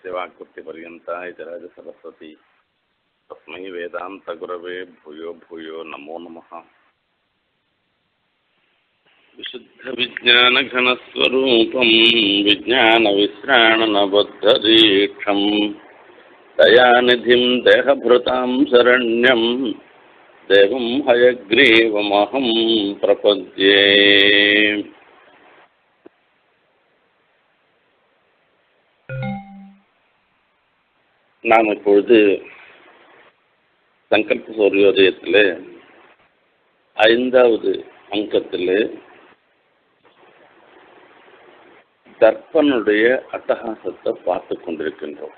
यस्य वाक्कृतिपर्यन्ता इति राजसरस्वती तस्मै वेदान्तगुरवे भूयो भूयो नमो नमः विशुद्धविज्ञानघनस्वरूपं विज्ञानविश्राणनबद्धदीक्षं दयानिधिं देहभृतां शरण्यं देवं हयग्रीवमहं प्रपद्ये நாம் இப்பொழுது சங்கல்ப சூரியோதயத்தில் ஐந்தாவது அங்கத்தில் தர்ப்பனுடைய அட்டகாசத்தை பார்த்து கொண்டிருக்கின்றோம்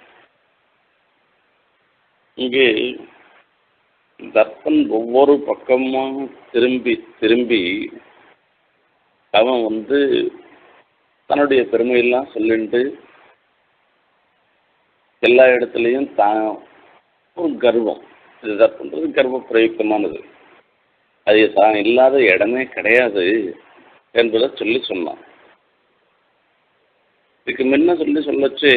இங்கே தர்ப்பன் ஒவ்வொரு பக்கமும் திரும்பி திரும்பி அவன் வந்து தன்னுடைய பெருமையெல்லாம் சொல்லிட்டு எல்லா இடத்துலையும் தான் ஒரு கர்வம் இது தர்ப்பன்றது கர்வ பிரயுக்தமானது அது தான் இல்லாத இடமே கிடையாது என்பதை சொல்லி சொன்னான் இதுக்கு முன்ன சொல்லி சொல்லச்சு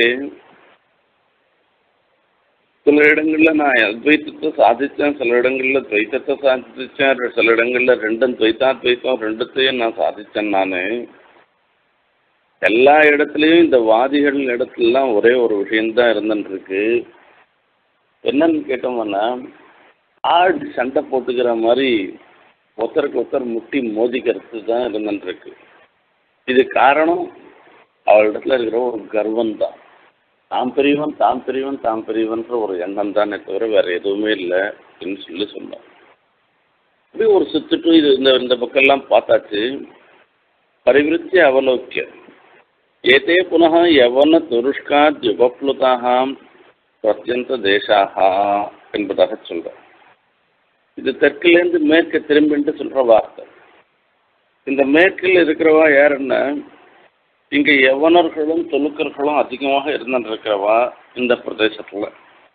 சில இடங்களில் நான் அத்வைத்தத்தை சாதித்தேன் சில இடங்களில் துவைத்தத்தை சாதித்தேன் சில இடங்களில் ரெண்டும் துவைத்தாத்வைத்தம் ரெண்டுத்தையும் நான் சாதித்தேன் நான் எல்லா இடத்துலையும் இந்த வாதிகள் இடத்துலலாம் ஒரே ஒரு விஷயம்தான் இருந்துருக்கு என்னன்னு கேட்டோம்னா ஆடு சண்டை போட்டுக்கிற மாதிரி ஒருத்தருக்கு ஒருத்தர் முட்டி மோதிக்கிறது தான் இருந்துருக்கு இது காரணம் அவளிடத்துல இருக்கிற ஒரு கர்வம் தான் தாம் பெரியவன் தாம் பெரியவன் தாம் பெரியவன்ற ஒரு எண்ணம் தானே தவிர வேற எதுவுமே இல்லை அப்படின்னு சொல்லி சொன்னோம் இப்படி ஒரு சுத்துட்டு இது இந்த இந்த பக்கம்லாம் பார்த்தாச்சு பரிவிருத்தி அவலோக்கிய ஏதே புனः யவன துருஷ்காத் யுகப்ளுதாக பிரத்யந்த தேசாக என்பதாக சொல்கிறார் இது தெற்குலேருந்து மேற்கு திரும்பின்ட்டு சொல்கிற வார்த்தை இந்த மேற்கில் இருக்கிறவா யாருன்னா இங்கே யவனர்களும் தொழுக்கர்களும் அதிகமாக இருந்துருக்கிறவா இந்த பிரதேசத்தில்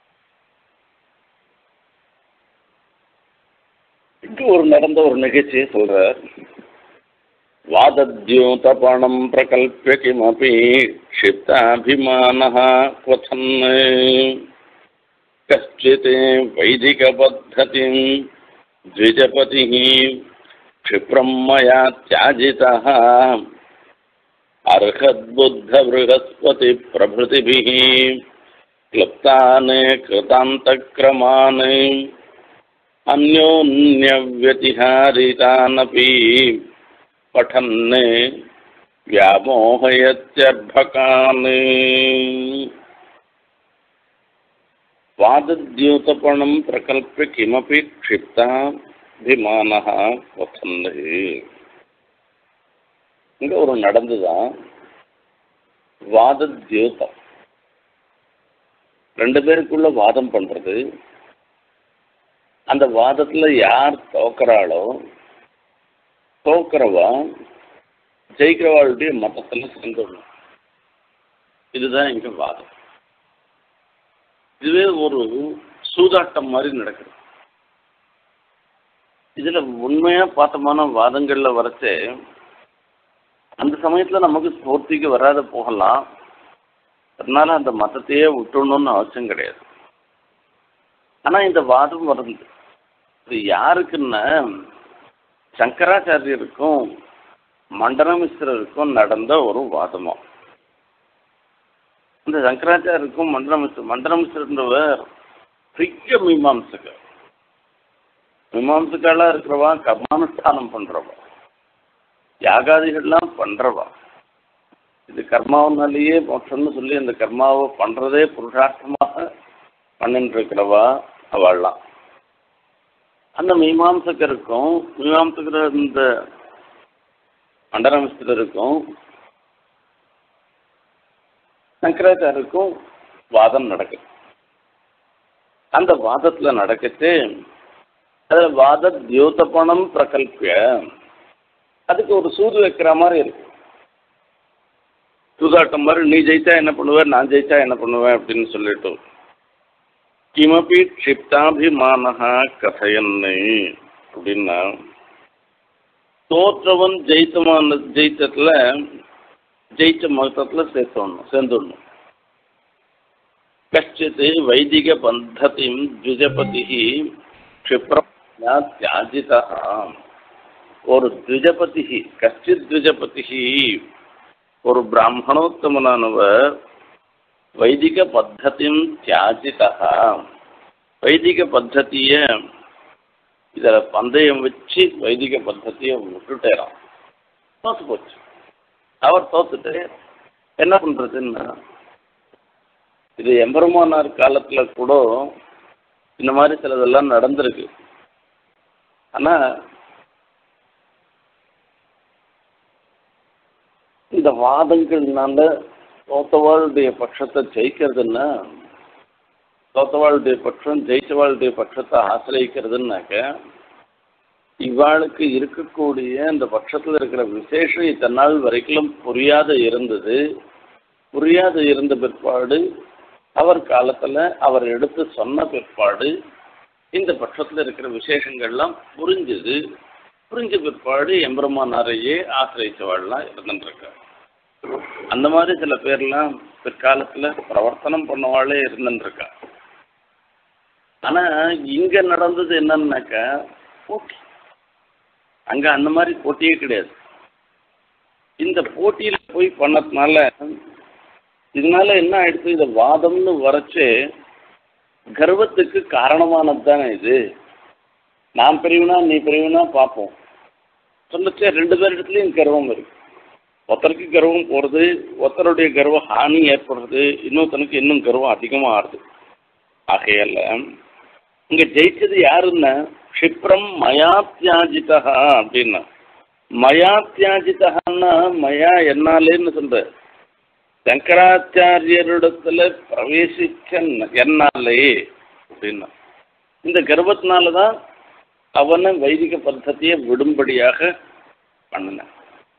இங்கு ஒரு நடந்த ஒரு நிகழ்ச்சியை சொல்கிறார் वादद्योतपणं प्रकल्प्य किमपि क्षिप्ताभिमानः क्वथन् कश्चित् वैदिकपद्धतिं द्विजपतिः क्षिप्रं मया त्याजितः अर्हद्बुद्धबृहस्पतिप्रभृतिभिः क्लुप्तान् कृतान्तक्रमान् अन्योन्यव्यतिहारितानपि पठन् व्यामोहयत्यर्भकान् वादद्योतपणं प्रकल्प्य किमपि क्षिप्ताभिमानः वथन् இங்கே ஒரு நடந்துதான் வாதத்யோதம் ரெண்டு பேருக்குள்ள வாதம் பண்றது அந்த வாதத்துல யார் தோக்குறாளோ தோக்கிறவா ஜெயிக்கிறவாளுடைய மதத்தில் சேர்ந்துடணும் இதுதான் இங்க வாதம் இதுவே ஒரு சூதாட்டம் மாதிரி நடக்குது இதுல உண்மையா பார்த்தமான வாதங்கள்ல வரச்சே அந்த சமயத்துல நமக்கு ஸ்பூர்த்திக்கு வராத போகலாம் அதனால அந்த மதத்தையே விட்டுடணும்னு அவசியம் கிடையாது ஆனா இந்த வாதம் வருது இது யாருக்குன்னா சங்கராச்சாரியருக்கும் மண்டலமிஸ்ரருக்கும் நடந்த ஒரு வாதமம் இந்த சங்கராச்சாரியருக்கும் மண்டலமிஸ்ர மண்டலமிஸ்ரன்றவர் பெரிய மீமாம்சகர் மீமாம்சக்காலாக இருக்கிறவா கர்மானுஷ்டானம் பண்றவா யாகாதிகள்லாம் பண்றவா இது கர்மாவனாலேயே மோட்சம்னு சொல்லி அந்த கர்மாவை பண்றதே புருஷார்த்தமாக பண்ணிட்டு இருக்கிறவா அவள்லாம் அந்த மீமாம்சகருக்கும் மீமாம்சகர் இந்த மண்டலமிஸ்தருக்கும் சங்கராச்சாரியருக்கும் வாதம் நடக்குது அந்த வாதத்தில் நடக்குது அதில் வாத தியோதபணம் பிரகல்பிய அதுக்கு ஒரு சூது வைக்கிற மாதிரி இருக்கு சூதாட்டம் மாதிரி நீ ஜெயிச்சா என்ன பண்ணுவேன் நான் ஜெயிச்சா என்ன பண்ணுவேன் அப்படின்னு சொல்லிட்டு கிமபி க்ஷிப்தாபிமானஹா கதையன்னு அப்படின்னா தோற்றவன் ஜெயித்தமான ஜெயித்தத்தில் ஜெயிச்ச மதத்தில் சேர்த்தோணும் சேர்ந்துடணும் கஷ்டித் வைதிக பந்ததிம் த்விஜபதி க்ஷிப்ரம் ந தியாஜிதா ஒரு த்விஜபதி கஷ்டித் த்விஜபதி ஒரு பிராமணோத்தமனானவர் வைதிக பத்ததிம் தியாஜிதா வைதிக பத்ததியை இதில் பந்தயம் வச்சு வைதிக பத்ததியை விட்டுட்டேறான் தோத்து போச்சு அவர் தோத்துட்டு என்ன பண்ணுறதுன்னா இது எம்பெருமானார் காலத்தில் கூட இந்த மாதிரி சிலதெல்லாம் நடந்திருக்கு ஆனால் இந்த வாதங்கள்னால தோத்தவாளுடைய பட்சத்தை ஜெயிக்கிறதுன்னா தோத்தவாளுடைய பட்சம் ஜெயிச்சவாளுடைய பட்சத்தை ஆசிரியக்கிறதுனாக்க இவாளுக்கு இருக்கக்கூடிய இந்த பட்சத்தில் இருக்கிற விசேஷம் இத்தனை நாள் வரைக்கும் புரியாத இருந்தது புரியாத இருந்த பிற்பாடு அவர் காலத்தில் அவர் எடுத்து சொன்ன பிற்பாடு இந்த பட்சத்தில் இருக்கிற விசேஷங்கள்லாம் புரிஞ்சுது புரிஞ்ச பிற்பாடு எம்பெருமானாரையே ஆசிரியச்சவாள்லாம் இருந்துருக்காங்க அந்த மாதிரி சில பேர்லாம் பிற்காலத்தில் பிரவர்த்தனம் பண்ணவாளே இருந்துருக்கா ஆனால் இங்கே நடந்தது என்னன்னாக்கா போட்டி அங்கே அந்த மாதிரி போட்டியே கிடையாது இந்த போட்டியில் போய் பண்ணதுனால இதனால என்ன ஆயிடுச்சு இந்த வாதம்னு வரைச்சு கர்வத்துக்கு காரணமானது தானே இது நான் பெரியவனா நீ பெரியவனா பார்ப்போம் சொல்லச்சே ரெண்டு பேர் இடத்துலையும் கர்வம் இருக்கு ஒருத்தருக்கு கர்வம் போகிறது ஒருத்தருடைய கர்வ ஹானி ஏற்படுறது இன்னொருத்தனுக்கு இன்னும் கர்வம் அதிகமாக ஆடுது ஆகையால இங்கே ஜெயிச்சது யாருன்னா க்ஷிப்ரம் மயா தியாஜிதா அப்படின்னா மயா தியாஜிதகான்னா மயா என்னாலேன்னு சொல்ற சங்கராச்சாரியரிடத்துல பிரவேசிச்ச என்னாலே அப்படின்னா இந்த கர்வத்தினால தான் அவனை வைதிக பద్ధதியை விடும்படியாக பண்ணினான்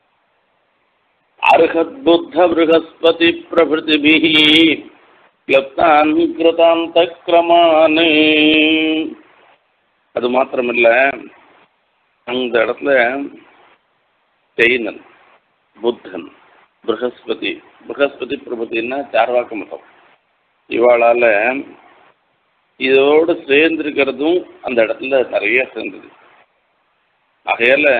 அர்ஹத் புத்த ப்ரஹஸ்பதி பிரபிருதிபிஹி கிளப்தான் கிருதாந்த கிரமானு அது மாத்திரமில்ல அந்த இடத்துல ஜெயினன் புத்தன் ப்ரஹஸ்பதி ப்ரஹஸ்பதி பிரபதினா சார்வாக்க மதம் இவாளால் இதோடு சேர்ந்திருக்கிறதும் அந்த இடத்துல நிறைய சேர்ந்தது ஆகையால்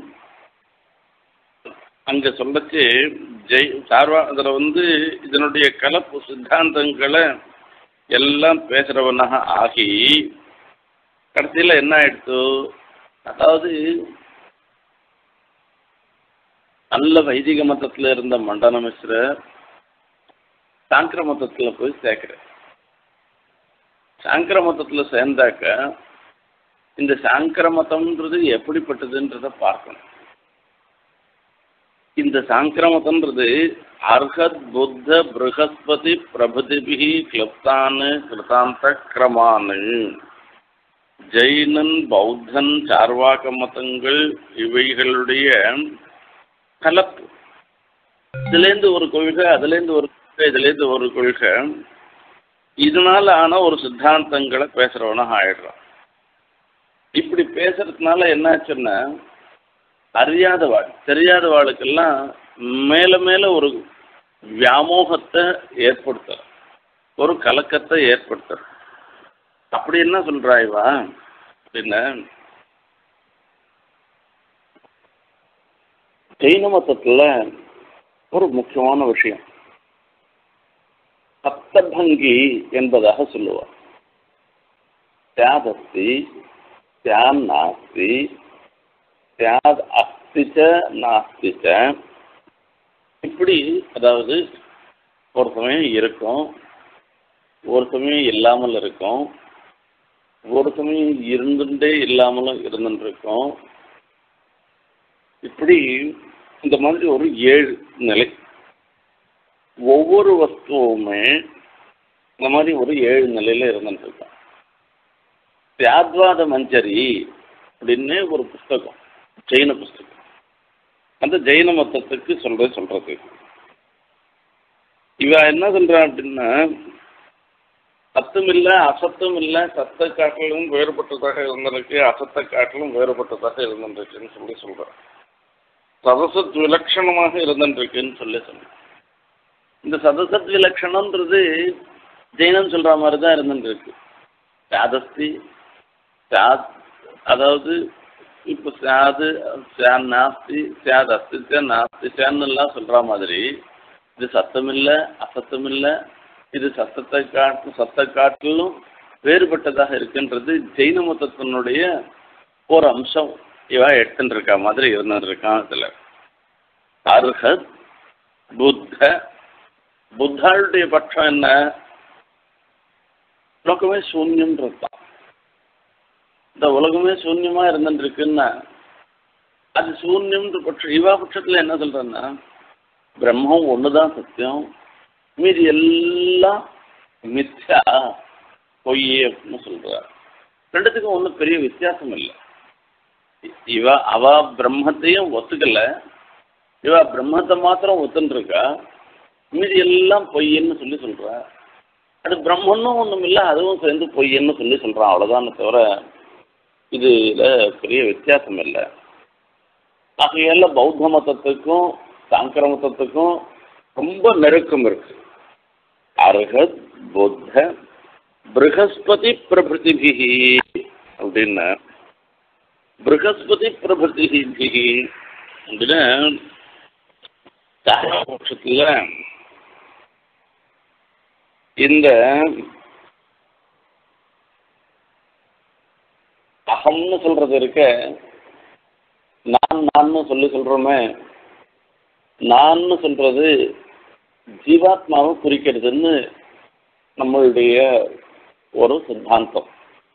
அங்கே சொல்லச்சு ஜெய் சார்வா அதில் வந்து இதனுடைய கலப்பு சித்தாந்தங்களை எல்லாம் பேசுகிறவனாக ஆகி கடைசியில் என்ன ஆயிடுத்து அதாவது நல்ல வைதிக மதத்தில் இருந்த மண்டன மிஸ்ரர் சாங்கிர மதத்தில் போய் சேர்க்குற சாங்கிர மதத்தில் சேர்ந்தாக்க இந்த சாங்கிர மதம்ன்றது எப்படிப்பட்டதுன்றத பார்க்கணும் இந்த சாங்கிரமதன்றது அர்ஹத் புத்த ப்ரஹஸ்பதி பிரபதிபிகி கிளப்தானு கிருதாந்த கிரமானு ஜெயினன் பௌத்தன் சார்வாக மதங்கள் இவைகளுடைய கலப்பு இதுலேருந்து ஒரு கொள்கை அதுலேருந்து ஒரு கொள்கை இதுலேருந்து ஒரு கொள்கை இதனால ஆன ஒரு சித்தாந்தங்களை பேசுகிறவனாக ஆயிடுறான் இப்படி பேசுறதுனால என்னாச்சுன்னா அறியாதவாள் தெரியாதவாளுக்கெல்லாம் மேல மேல ஒரு வியாமோகத்தை ஏற்படுத்துற ஒரு கலக்கத்தை ஏற்படுத்துற அப்படி என்ன சொல்றா இவா அப்படின்னா ஜெயின மதத்துல ஒரு முக்கியமான விஷயம் சப்தபங்கி என்பதாக சொல்லுவார் தியாதஸ்தி தியான் நாஸ்தி தியாத் அஸ்திச்ச நாஸ்திச்ச இப்படி அதாவது ஒரு சமயம் இருக்கும் ஒரு சமயம் இல்லாமல் இருக்கும் ஒரு சமயம் இருந்துட்டே இல்லாமலும் இருந்துட்டு இருக்கும் இப்படி இந்த மாதிரி ஒரு ஏழு நிலை ஒவ்வொரு வஸ்துவுமே இந்த மாதிரி ஒரு ஏழு நிலையில இருந்துட்டு இருக்கும் தியாத்வாத மஞ்சரி அப்படின்னு ஒரு புஸ்தகம் ஜெயின புஸ்தகம் அந்த ஜெயின மதத்துக்கு சொல்ற சொல்றது இவ என்ன சொல்றா அப்படின்னா சத்தம் இல்லை அசத்தம் இல்லை சத்த காட்டிலும் வேறுபட்டதாக இருந்திருக்கு அசத்த காட்டிலும் வேறுபட்டதாக இருந்திருக்குன்னு சொல்லி சொல்றான் சதசத் விலட்சணமாக இருந்துருக்குன்னு சொல்லி சொல்றேன் இந்த சதசத் விலட்சணம்ன்றது ஜெயினம் சொல்ற மாதிரி தான் இருந்துட்டு இருக்கு சாதஸ்தி சாத் அதாவது இப்போ சாது சான் நாஸ்தி சாத் அஸ்தி சான் நாஸ்தி சான்னு எல்லாம் சொல்ற மாதிரி இது சத்தம் இல்லை அசத்தம் இல்லை இது சத்தத்தை காட்டு சத்த காட்டிலும் வேறுபட்டதாக இருக்குன்றது ஜெயின மதத்தினுடைய ஒரு அம்சம் இவ எடுத்துட்டு இருக்க மாதிரி இருந்துட்டு இருக்கான் இதுல அர்ஹத் புத்த புத்தாளுடைய பட்சம் என்ன உலகமே சூன்யம்ன்றது தான் இந்த உலகமே சூன்யமா இருந்துட்டு இருக்குன்னா அது சூன்யம்ன்ற பட்சம் இவா பட்சத்துல என்ன சொல்றேன்னா பிரம்மம் ஒண்ணுதான் சத்தியம் மீதி எல்லாம் மித்யா பொய் அப்படின்னு சொல்றார் ரெண்டுத்துக்கும் ஒன்றும் பெரிய வித்தியாசம் இல்லை இவ அவ பிரம்மத்தையும் ஒத்துக்கல இவ பிரம்மத்தை மாத்திரம் ஒத்துன்னு இருக்கா மீதி எல்லாம் பொய்ன்னு சொல்லி சொல்றா அது பிரம்மன்னும் ஒன்றும் இல்லை அதுவும் சேர்ந்து பொய்ன்னு சொல்லி சொல்றான் அவ்வளோதானே தவிர இதுல பெரிய வித்தியாசம் இல்லை ஆகையால பௌத்த மதத்துக்கும் சாங்கர மதத்துக்கும் ரொம்ப நெருக்கம் இருக்கு அர்ஹத் புத்த ப்ரகஸ்பதி பிரபிருதிபிகி அப்படின்னு ப்ரகஸ்பதி பிரபிருதிபிகி அப்படின்னு பட்சத்தில் இந்த அகம்னு சொல்றது இருக்க நான் நான்னு சொல்லி சொல்றோமே நான்னு சொல்றது ஜீவாத்மாவை குறிக்கிறதுன்னு நம்மளுடைய ஒரு சித்தாந்தம்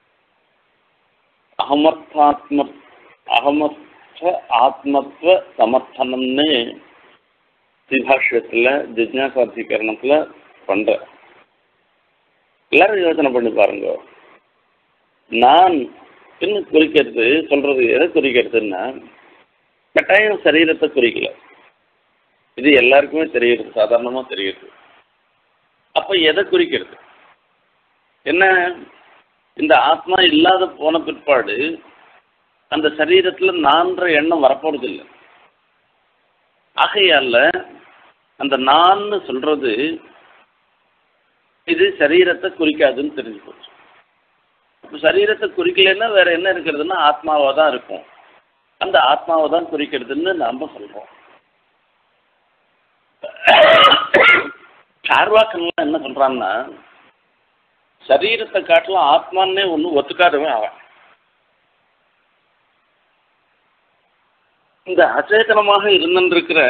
அகமர்த்தாத்ம அகமர்த்த ஆத்மத்துவ சமர்த்தனம்னு ஸ்ரீபாஷ்யத்தில் ஜிஜ்ஞாசாதிகரணத்தில் பண்ற எல்லாரும் யோசனை பண்ணி பாருங்க நான் என்ன குறிக்கிறது சொல்றது எதை குறிக்கிறதுன்னா கட்டாயம் சரீரத்தை குறிக்கல இது எல்லாருக்குமே தெரியுது சாதாரணமா தெரியுது அப்ப எதை குறிக்கிறது என்ன இந்த ஆத்மா இல்லாத போன பிற்பாடு அந்த சரீரத்துல நான்ற எண்ணம் வரப்போறது இல்லை ஆகையால அந்த நான்னு சொல்றது இது சரீரத்தை குறிக்காதுன்னு தெரிஞ்சு போச்சு இப்போ சரீரத்தை குறிக்கலைன்னா வேற என்ன இருக்கிறதுன்னா ஆத்மாவாக தான் இருக்கும் அந்த ஆத்மாவை தான் குறிக்கிறதுன்னு நாம சொல்றோம் சார்வாக்கன்லாம் என்ன சொல்றான்னா சரீரத்தை காட்டலாம் ஆத்மான்னே ஒன்று ஒத்துக்காதவன் அவன் இந்த அச்சேதனமாக இருந்துருக்கிற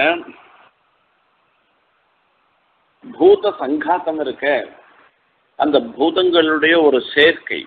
பூத சங்காத்தம் இருக்க அந்த பூதங்களுடைய ஒரு சேர்க்கை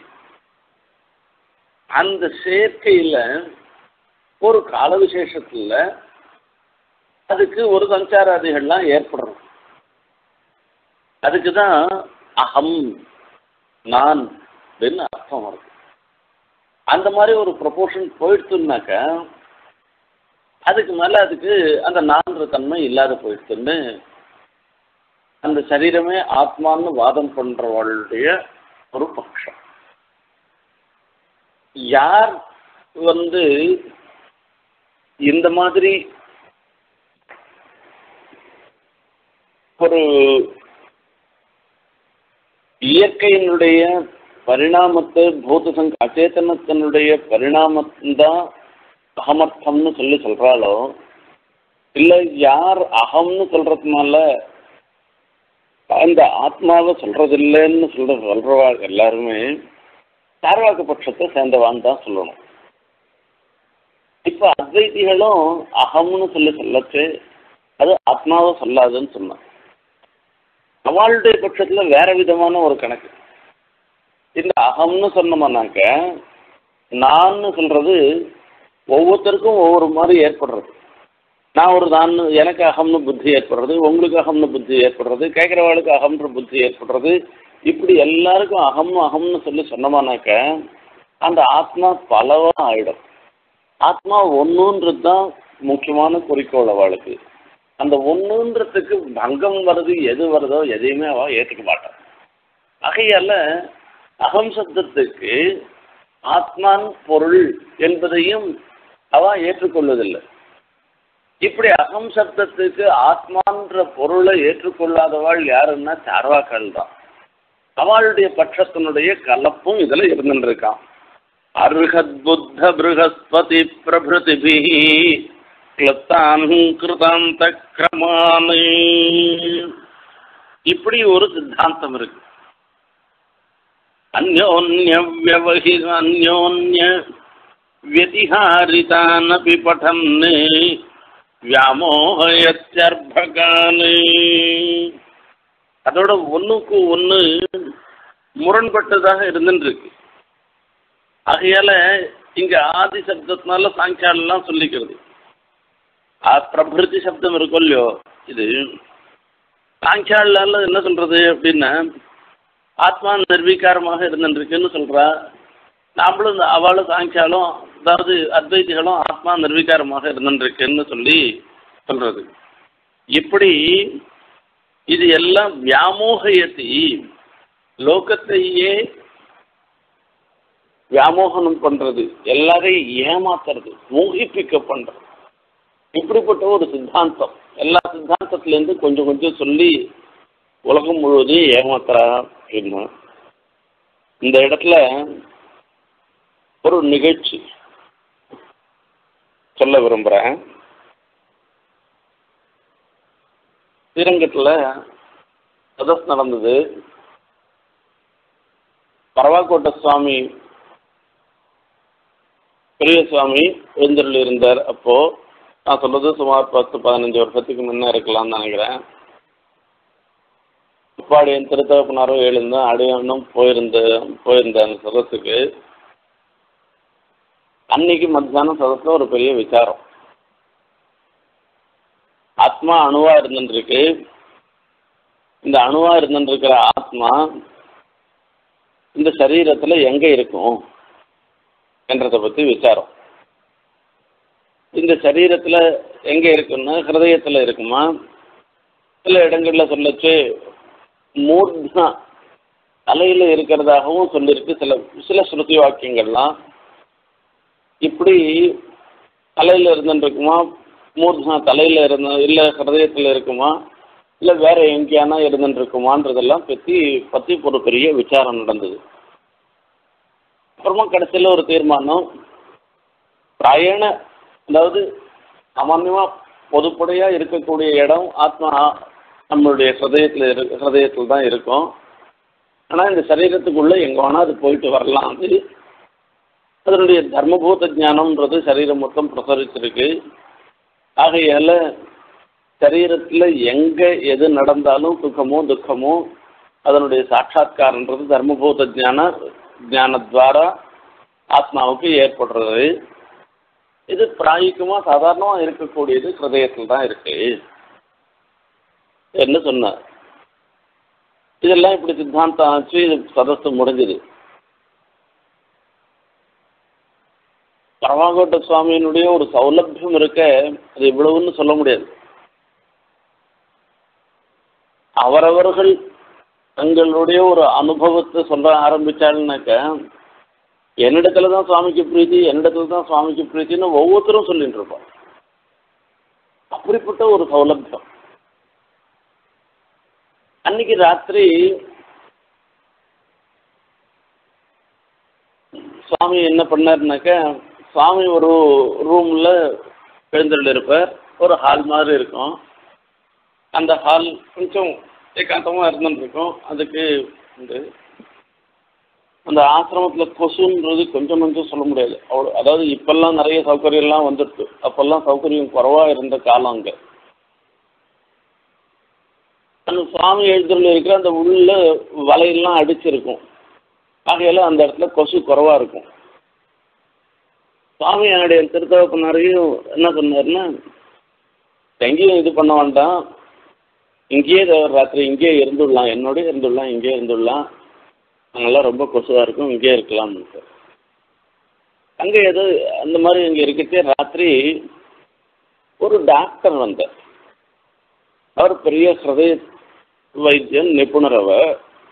அந்த சேர்க்கையில ஒரு கால விசேஷத்துல அதுக்கு ஒரு சஞ்சாராதிகள்லாம் ஏற்படுறது அதுக்கு தான் அகம் நான் அப்படின்னு அர்த்தம் வருது அந்த மாதிரி ஒரு ப்ரொபோர்ஷன் போயிடுச்சுன்னாக்க அதுக்கு மேல அதுக்கு அந்த நான்ற தன்மை இல்லாத போயிடுச்சுன்னு அந்த சரீரமே ஆத்மான்னு வாதம் பண்றவளுடைய ஒரு பட்சம் யார் வந்து இந்த மாதிரி ஒரு இயற்கையினுடைய பரிணாமத்தை பூத சங்க அச்சேதனத்தினுடைய பரிணாமம்தான் அகமர்த்தம்னு சொல்லி சொல்றாளோ இல்லை யார் அகம்னு சொல்றதுனால அந்த ஆத்மாவை சொல்றதில்லைன்னு சொல்ற சொல்றவா எல்லாருமே சார்வாக்க பட்சத்தை சேர்ந்தவான்னு தான் சொல்லணும் இப்ப அத்வைதிகளும் அகம்னு சொல்லி சொல்லச்சு அது ஆத்மாவை சொல்லாதுன்னு சொன்னான் அவளுடைய பட்சத்துல வேற விதமான ஒரு கணக்கு இந்த அகம்னு சொன்னோம்னாக்க நான்னு சொல்றது ஒவ்வொருத்தருக்கும் ஒவ்வொரு மாதிரி ஏற்படுறது நான் ஒரு நான் எனக்கு அகம்னு புத்தி ஏற்படுறது உங்களுக்கு அகம்னு புத்தி ஏற்படுறது கேட்குறவாளுக்கு அகம்ன்ற புத்தி ஏற்படுறது இப்படி எல்லாருக்கும் அகம் அகம்னு சொல்லி சொன்னோமானாக்க அந்த ஆத்மா பலவா ஆயிடும் ஆத்மா ஒன்றுன்றது தான் முக்கியமான குறிக்கோள் அவளுக்கு அந்த ஒன்றுன்றதுக்கு பங்கம் வருது எது வருதோ எதையுமே அவள் ஏற்றுக்க மாட்டான் ஆகையால அகம் சப்தத்துக்கு ஆத்மான் பொருள் என்பதையும் அவ ஏற்றுக்கொள்வதில்லை இப்படி அகம் சப்தத்துக்கு ஆத்மான்ற பொருளை ஏற்றுக்கொள்ளாதவாள் யாருன்னா சார்வாக்கள் தான் அவளுடைய பட்சத்தினுடைய கலப்பும் இதுல இருந்துருக்கான் அருகத் புத்த பிருகஸ்பதி பிரபிருதிபி கிளத்தான் கிருதாந்த கிரமானு இப்படி ஒரு சித்தாந்தம் இருக்கு அந்யோன்ய வியவஹி அந்யோன்ய व्यतिहारितानपि पठन् வியாமோகயச்சர்பகான் அதோட ஒண்ணுக்கு ஒண்ணு முரண்பட்டதாக இருந்துருக்கு ஆகையால இங்க ஆதி சப்தத்தினால சாங்கியாலெல்லாம் சொல்லிக்கிறது ஆ, பிரபிருதி சப்தம் இருக்கும் இல்லையோ இது சாங்கியால என்ன சொல்றது அப்படின்னா ஆத்மா நிர்வீகாரமாக இருந்துருக்குன்னு சொல்றா நாமளும் இந்த அவளும் சாங்கியாலும் அதாவது அத்வைதிகளும் ஆத்மா நிர்வீகாரமாக இருந்துருக்குன்னு சொல்லி சொல்றது இப்படி இது எல்லாம் வியாமோகயத்தி லோகத்தையே வியாமோகனம் பண்றது எல்லாரையும் ஏமாத்துறது மோகிப்பிக்க பண்றது இப்படிப்பட்ட ஒரு சித்தாந்தம் எல்லா சித்தாந்தத்திலேருந்து கொஞ்சம் கொஞ்சம் சொல்லி உலகம் முழுவதும் ஏமாத்துறா அப்படின்னா இந்த இடத்துல ஒரு நிகழ்ச்சி சொல்ல விரும்புகிறேன் ஸ்ரீரங்கத்தில் சதஸ் நடந்தது பரவாக்கோட்டை சுவாமி பெரிய சுவாமி எழுந்தருள் இருந்தார் அப்போ நான் சொல்றது சுமார் பத்து பதினஞ்சு வருஷத்துக்கு முன்ன இருக்கலாம்னு நினைக்கிறேன் அப்பாடி என் திருத்தகப்பனாரோ எழுந்தேன் அடியனும் போயிருந்த போயிருந்த அந்த சதஸுக்கு அன்னைக்கு மத்தியானம் சதஸில் ஒரு பெரிய விசாரம் ஆத்மா அணுவா இருந்துருக்கு இந்த அணுவா இருந்துருக்கிற ஆத்மா இந்த சரீரத்துல எங்க இருக்கும் என்றதை பத்தி விசாரம் இந்த சரீரத்துல எங்க இருக்குன்னா ஹிருதயத்துல இருக்குமா சில இடங்கள்ல சொல்லச்சு மூர்தா தலையில இருக்கிறதாகவும் சொல்லியிருக்கு சில சில ஸ்ருதி வாக்கியங்கள்லாம் இப்படி தலையில இருந்துருக்குமா மூர்தா தலையில இருந்த இல்ல ஹிருதயத்துல இருக்குமா இல்ல வேற எங்கேயானா இருந்துருக்குமான்றதெல்லாம் பத்தி பத்தி ஒரு பெரிய விசாரம் நடந்தது அப்புறமா கடைசியில் ஒரு தீர்மானம் பிராயண அதாவது சாமான்யமா பொதுப்படையா இருக்கக்கூடிய இடம் ஆத்மா நம்மளுடைய ஹிருதயத்தில் இரு ஹிருதயத்தில் தான் இருக்கும் ஆனால் இந்த சரீரத்துக்குள்ள எங்க வேணா அது போயிட்டு வரலாம் அது அதனுடைய தர்மபூத ஞானம்ன்றது சரீரம் மொத்தம் பிரசரிச்சிருக்கு ஆகையால சரீரத்தில் எங்க எது நடந்தாலும் சுகமோ துக்கமோ அதனுடைய சாட்சா்காரன்றது தர்மபூத ஞான ஞானத்வாரா ஆத்மாவுக்கு ஏற்படுறது இது பிராயிகமா சாதாரணமா இருக்கக்கூடியது ஹிருதயத்தில் தான் இருக்கு என்ன சொன்னார் இதெல்லாம் இப்படி சித்தாந்தம் ஆச்சு இது சதஸ்து முடிஞ்சது பரமாகோட்ட சுவாமியினுடைய ஒரு சௌலபியம் இருக்க அது இவ்வளவுன்னு சொல்ல முடியாது அவரவர்கள் தங்களுடைய ஒரு அனுபவத்தை சொல்ல ஆரம்பிச்சாள்னாக்க என்னிடத்துல தான் சுவாமிக்கு பிரீத்தி என்னிடத்துல தான் சுவாமிக்கு பிரீத்தின்னு ஒவ்வொருத்தரும் சொல்லிட்டு இருப்பான் அப்படிப்பட்ட ஒரு சௌலபியம் அன்னைக்கு ராத்திரி சுவாமி என்ன பண்ணாருனாக்க சுவாமி ஒரு ரூம்ல எழுந்தருள் இருப்பார் ஒரு ஹால் மாதிரி இருக்கும் அந்த ஹால் கொஞ்சம் ஏகாந்தமாக இருந்துட்டு இருக்கும் அதுக்கு வந்து அந்த ஆசிரமத்தில் கொசுன்றது கொஞ்சம் கொஞ்சம் சொல்ல முடியாது அவ்வளோ அதாவது இப்பெல்லாம் நிறைய சௌகரியம்லாம் வந்துடுது அப்பெல்லாம் சௌகரியம் குறைவாக இருந்த காலம் அங்கே அந்த சுவாமி எழுதுறதுல இருக்கிற அந்த உள்ள வலையெல்லாம் அடிச்சிருக்கும் ஆகையால அந்த இடத்துல கொசு குறைவா இருக்கும் சுவாமி என்னுடைய திருத்தவப்பனாரையும் என்ன சொன்னாருன்னா எங்கேயும் இது பண்ண வேண்டாம் இங்கேயே இத- ராத்திரி இங்கேயே இருந்துடலாம் என்னோட இருந்துடலாம் இங்கேயே இருந்துடலாம் அங்கெல்லாம் ரொம்ப கொசுவாக இருக்கும் இங்கேயே இருக்கலாம்னு அங்கே ஏதோ அந்த மாதிரி இங்கே இருக்கச்சே ராத்திரி ஒரு டாக்டர் வந்தார் அவர் பெரிய ஹிருதய வைத்தியன் நிபுணர் அவர்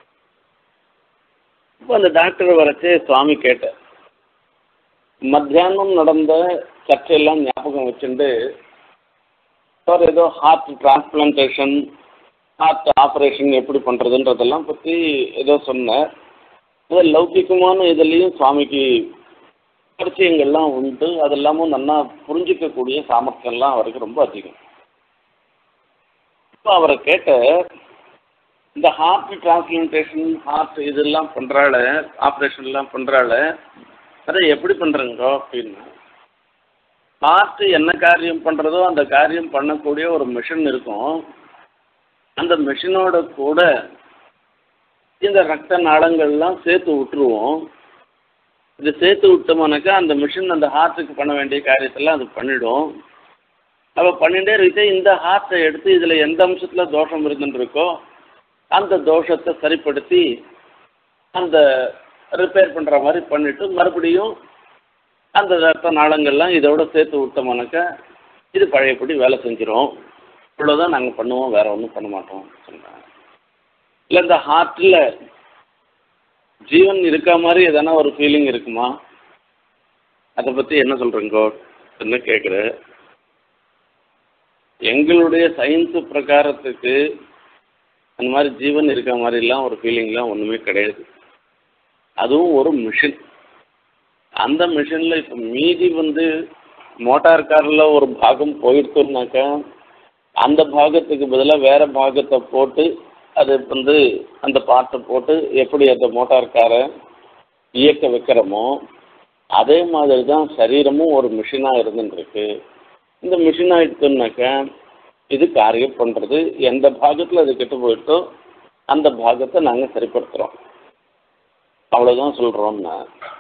இப்போ அந்த டாக்டர் வரச்சே சுவாமி கேட்டார் மத்தியானம் நடந்த சர்ச்சையெல்லாம் ஞாபகம் வச்சுட்டு சார் ஏதோ ஹார்ட் டிரான்ஸ்பிளான்டேஷன் ஹார்ட் ஆப்ரேஷன் எப்படி பண்ணுறதுன்றதெல்லாம் பற்றி ஏதோ சொன்னேன் அது லௌகிகமான இதுலேயும் சுவாமிக்கு பரிச்சயங்கள்லாம் உண்டு அதெல்லாமும் நல்லா புரிஞ்சிக்கக்கூடிய சாமர்த்தியம்லாம் அவருக்கு ரொம்ப அதிகம் இப்போ அவரை கேட்ட இந்த ஹார்ட் டிரான்ஸ்பிளான்டேஷன் ஹார்ட் இதெல்லாம் பண்ணுறாள் ஆப்ரேஷன்லாம் பண்ணுறாள் அதை எப்படி பண்ணுறங்க அப்படின்னா ஹார்ட் என்ன காரியம் பண்ணுறதோ அந்த காரியம் பண்ணக்கூடிய ஒரு மிஷின் இருக்கும் அந்த மிஷினோட கூட இந்த ரத்த நாளங்கள்லாம் சேர்த்து விட்டுருவோம் இது சேர்த்து விட்டோம்னாக்கா அந்த மிஷின் அந்த ஹார்ட்டுக்கு பண்ண வேண்டிய காரியத்தெல்லாம் அது பண்ணிடும் அப்போ பண்ணிகிட்டே இருக்கு இந்த ஹார்ட்டை எடுத்து இதில் எந்த அம்சத்தில் தோஷம் இருந்துருக்கோ அந்த தோஷத்தை சரிப்படுத்தி அந்த ரிப்பேர் பண்ணுற மாதிரி பண்ணிவிட்டு மறுபடியும் அந்த ரத்த நாளங்கள்லாம் இதோட சேர்த்து விட்டோம்னாக்கா இது பழையபடி வேலை செஞ்சிடும் இவ்வளோதான் நாங்கள் பண்ணுவோம் வேறு ஒன்றும் பண்ண மாட்டோம் சொன்னாங்க இல்லை இந்த ஹார்ட்டில் ஜீவன் இருக்கா மாதிரி எதனா ஒரு ஃபீலிங் இருக்குமா அதை பற்றி என்ன சொல்கிறீங்கோ என்ன கேட்குறேன் எங்களுடைய சயின்ஸு பிரகாரத்துக்கு அந்த மாதிரி ஜீவன் இருக்க மாதிரிலாம் ஒரு ஃபீலிங்லாம் ஒன்றுமே கிடையாது அதுவும் ஒரு மிஷின் அந்த மிஷினில் இப்போ மீதி வந்து மோட்டார் காரில் ஒரு பாகம் போயிடுத்துனாக்கா அந்த பாகத்துக்கு பதிலாக வேறு பாகத்தை போட்டு அது வந்து அந்த பார்ட்டை போட்டு எப்படி அந்த மோட்டார் காரை இயக்க வைக்கிறோமோ அதே மாதிரி தான் சரீரமும் ஒரு மிஷினாக இருந்துருக்கு இந்த மிஷின் ஆகிடுச்சுனாக்கா இது காரியம் பண்ணுறது எந்த பாகத்தில் அது கெட்டு போயிட்டோ அந்த பாகத்தை நாங்கள் சரிப்படுத்துகிறோம் அவ்வளோதான் சொல்கிறோம்னா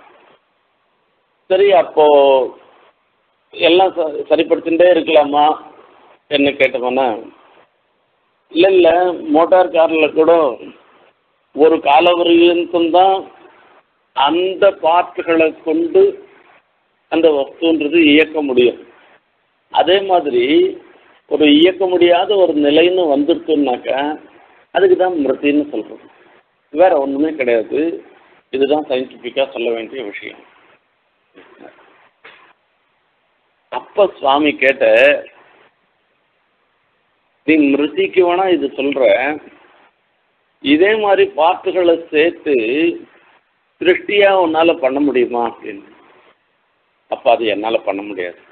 சரி அப்போது எல்லாம் ச சரிப்படுத்திகிட்டே இருக்கலாமா என்ன கேட்டோம்னா இல்லை இல்லை மோட்டார் காரில் கூட ஒரு காலவரையும் தான் அந்த பார்ட்டுகளை கொண்டு அந்த வஸ்துன்றது இயக்க முடியும் அதே மாதிரி ஒரு இயக்க முடியாத ஒரு நிலைன்னு வந்துடுச்சுன்னாக்கா அதுக்கு தான் மிருத்தின்னு சொல்கிறோம் வேற ஒன்றுமே கிடையாது இதுதான் சயின்டிஃபிக்காக சொல்ல வேண்டிய விஷயம் அப்போ சுவாமி கேட்ட நீ மிருதிக்கு வேணா இது சொல்ற இதே மாதிரி பாட்டுகளை சேர்த்து சிருஷ்டியா உன்னால பண்ண முடியுமா அப்படின்னு அப்ப அது என்னால பண்ண முடியாது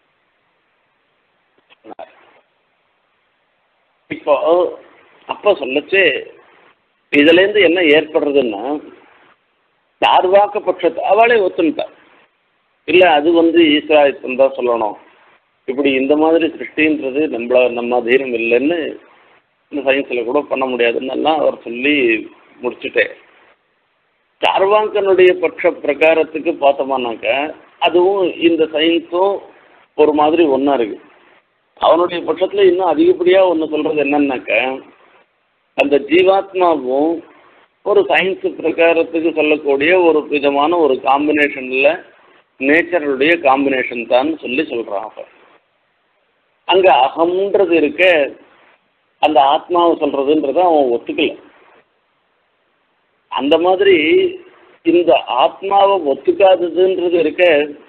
இப்போ அப்ப சொல்லச்சு இதுல இருந்து என்ன ஏற்படுறதுன்னா சார்வாக்க பட்சத்தை அவளே ஒத்துன்ட்டா இல்ல அது வந்து ஈஸ்வராயத்தம் தான் சொல்லணும் இப்படி இந்த மாதிரி சிருஷ்டின்றது நம்மள நம்ம அதீனம் இல்லைன்னு இந்த சயின்ஸில் கூட பண்ண முடியாதுன்னெல்லாம் அவர் சொல்லி முடிச்சுட்டேன் சார்வாங்கனுடைய பட்ச பிரகாரத்துக்கு பார்த்தோமானாக்க அதுவும் இந்த சயின்ஸும் ஒரு மாதிரி ஒன்றா இருக்கு அவனுடைய பட்சத்தில் இன்னும் அதிகப்படியாக ஒன்று சொல்கிறது என்னன்னாக்க அந்த ஜீவாத்மாவும் ஒரு சயின்ஸ் பிரகாரத்துக்கு சொல்லக்கூடிய ஒரு விதமான ஒரு காம்பினேஷனில் நேச்சருடைய காம்பினேஷன் தான் சொல்லி சொல்கிறான் அவன் அங்கே அகம்ன்றது இருக்க அந்த ஆத்மாவை சொல்கிறதுன்றத அவன் ஒத்துக்கல அந்த மாதிரி இந்த ஆத்மாவை ஒத்துக்காததுன்றது இருக்க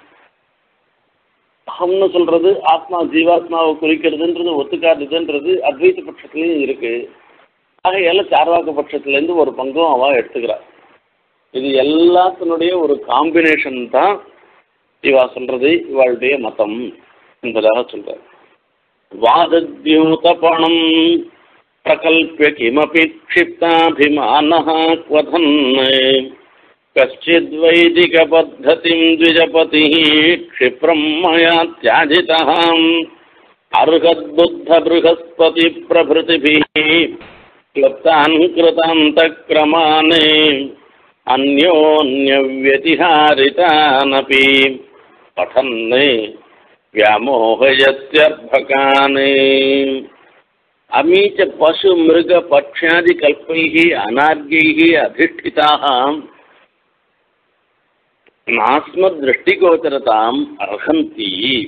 அகம்னு சொல்றது ஆத்மா ஜீவாத்மாவை குறிக்கிறதுன்றது ஒத்துக்காததுன்றது அத்வைத பட்சத்துலையும் இருக்கு ஆகையால சார்வாக்க பட்சத்துலேருந்து ஒரு பங்கும் அவள் எடுத்துக்கிறாள் இது எல்லாத்தினுடைய ஒரு காம்பினேஷன் தான் இவா சொல்றது இவளுடைய மதம் என்பதாக சொல்றார் வாதத்யூதபணம் பிரகல்பிய கிமபி क्षिप्ताभिमानः क्वथन् कश्चिद्वैदिकपद्धतिं द्विजपतिः क्षिप्रं मया त्याजितः अर्हद्बुद्धबृहस्पतिप्रभृतिभिः क्लप्तान् कृतान्तक्रमान् अन्योन्यव्यतिहारितानपि पठन् व्यामोहयत्यर्भकान् अमी च पशु मृग पक्ष्यादि कल्पैः अनार्यैः अधिष्ठिताः नास्मद्दृष्टिगोचरताम् अर्हन्ति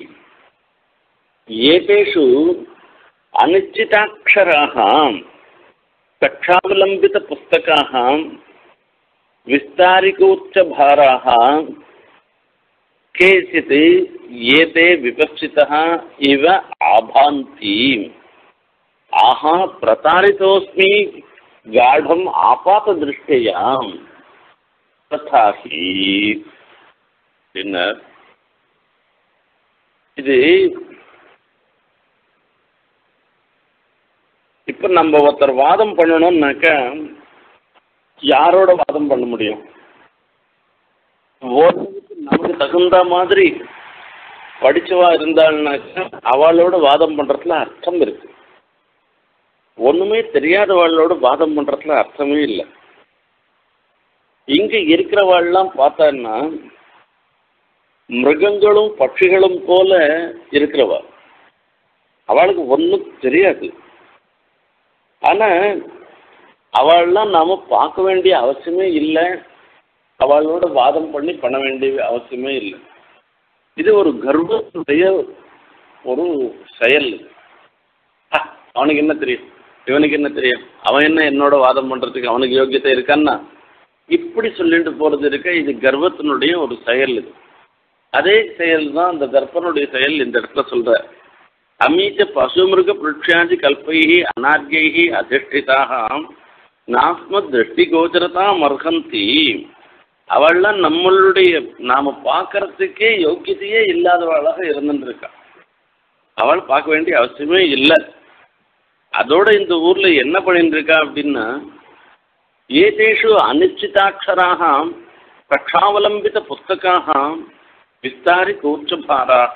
एतेषु अनिश्चिताक्षराः कक्षावलम्बितपुस्तकाः विस्तारिकोच्चभाराः केचित् एते विपक्षितः इव आभान्ति ஆஹா பிரதாரிதோஸ்மி காடம் ஆபாத திருஷ்டியாம் ததாஹி என்ன இது இப்ப நம்ம ஒருத்தர் வாதம் பண்ணணும்னாக்கா யாரோட வாதம் பண்ண முடியும் ஓரளவுக்கு நமக்கு தகுந்த மாதிரி படிச்சவா இருந்தாள்னாக்கா அவளோட வாதம் பண்றதுல அர்த்தம் இருக்கு ஒண்ணுமே தெரியாதவாளோட வாதம் பண்றதுல அர்த்தமே இல்லை இங்க இருக்கிறவாள்லாம் பார்த்தான்னா மிருகங்களும் பட்சிகளும் போல இருக்கிறவா அவளுக்கு ஒன்றும் தெரியாது ஆனா அவள்லாம் நாம பார்க்க வேண்டிய அவசியமே இல்லை அவளோட வாதம் பண்ணி பண்ண வேண்டிய அவசியமே இல்லை இது ஒரு கர்வத்துடைய ஒரு செயல் ஆ, அவனுக்கு என்ன தெரியும் இவனுக்கு என்ன தெரியும் அவன் என்ன என்னோட வாதம் பண்றதுக்கு அவனுக்கு யோக்கியத்தை இருக்கான்னா இப்படி சொல்லிட்டு போறது இருக்க இது கர்வத்தினுடைய ஒரு செயல் இது அதே செயல் தான் அந்த தர்ப்பனுடைய செயல் இந்த இடத்துல சொல்ற அமீச்ச பசுமிருக புருஷாதி கல்பைஹி அனார்கைஹி அதிஷ்டிதாக நாஸ்ம திருஷ்டி கோச்சரதாம் அர்ஹந்தி அவள்லாம் நம்மளுடைய நாம பார்க்கறதுக்கே யோக்கியத்தையே இல்லாதவளாக இருந்துருக்கா அவள் பார்க்க வேண்டிய அவசியமே இல்லை அதோட இந்த ஊர்ல என்ன பண்ணிட்டு இருக்கா அப்படின்னா ஏதேஷு அனிச்சிதாட்சராக பிரக்ஷாவலம்பித புஸ்தகாக விஸ்தாரி கூச்சபாராக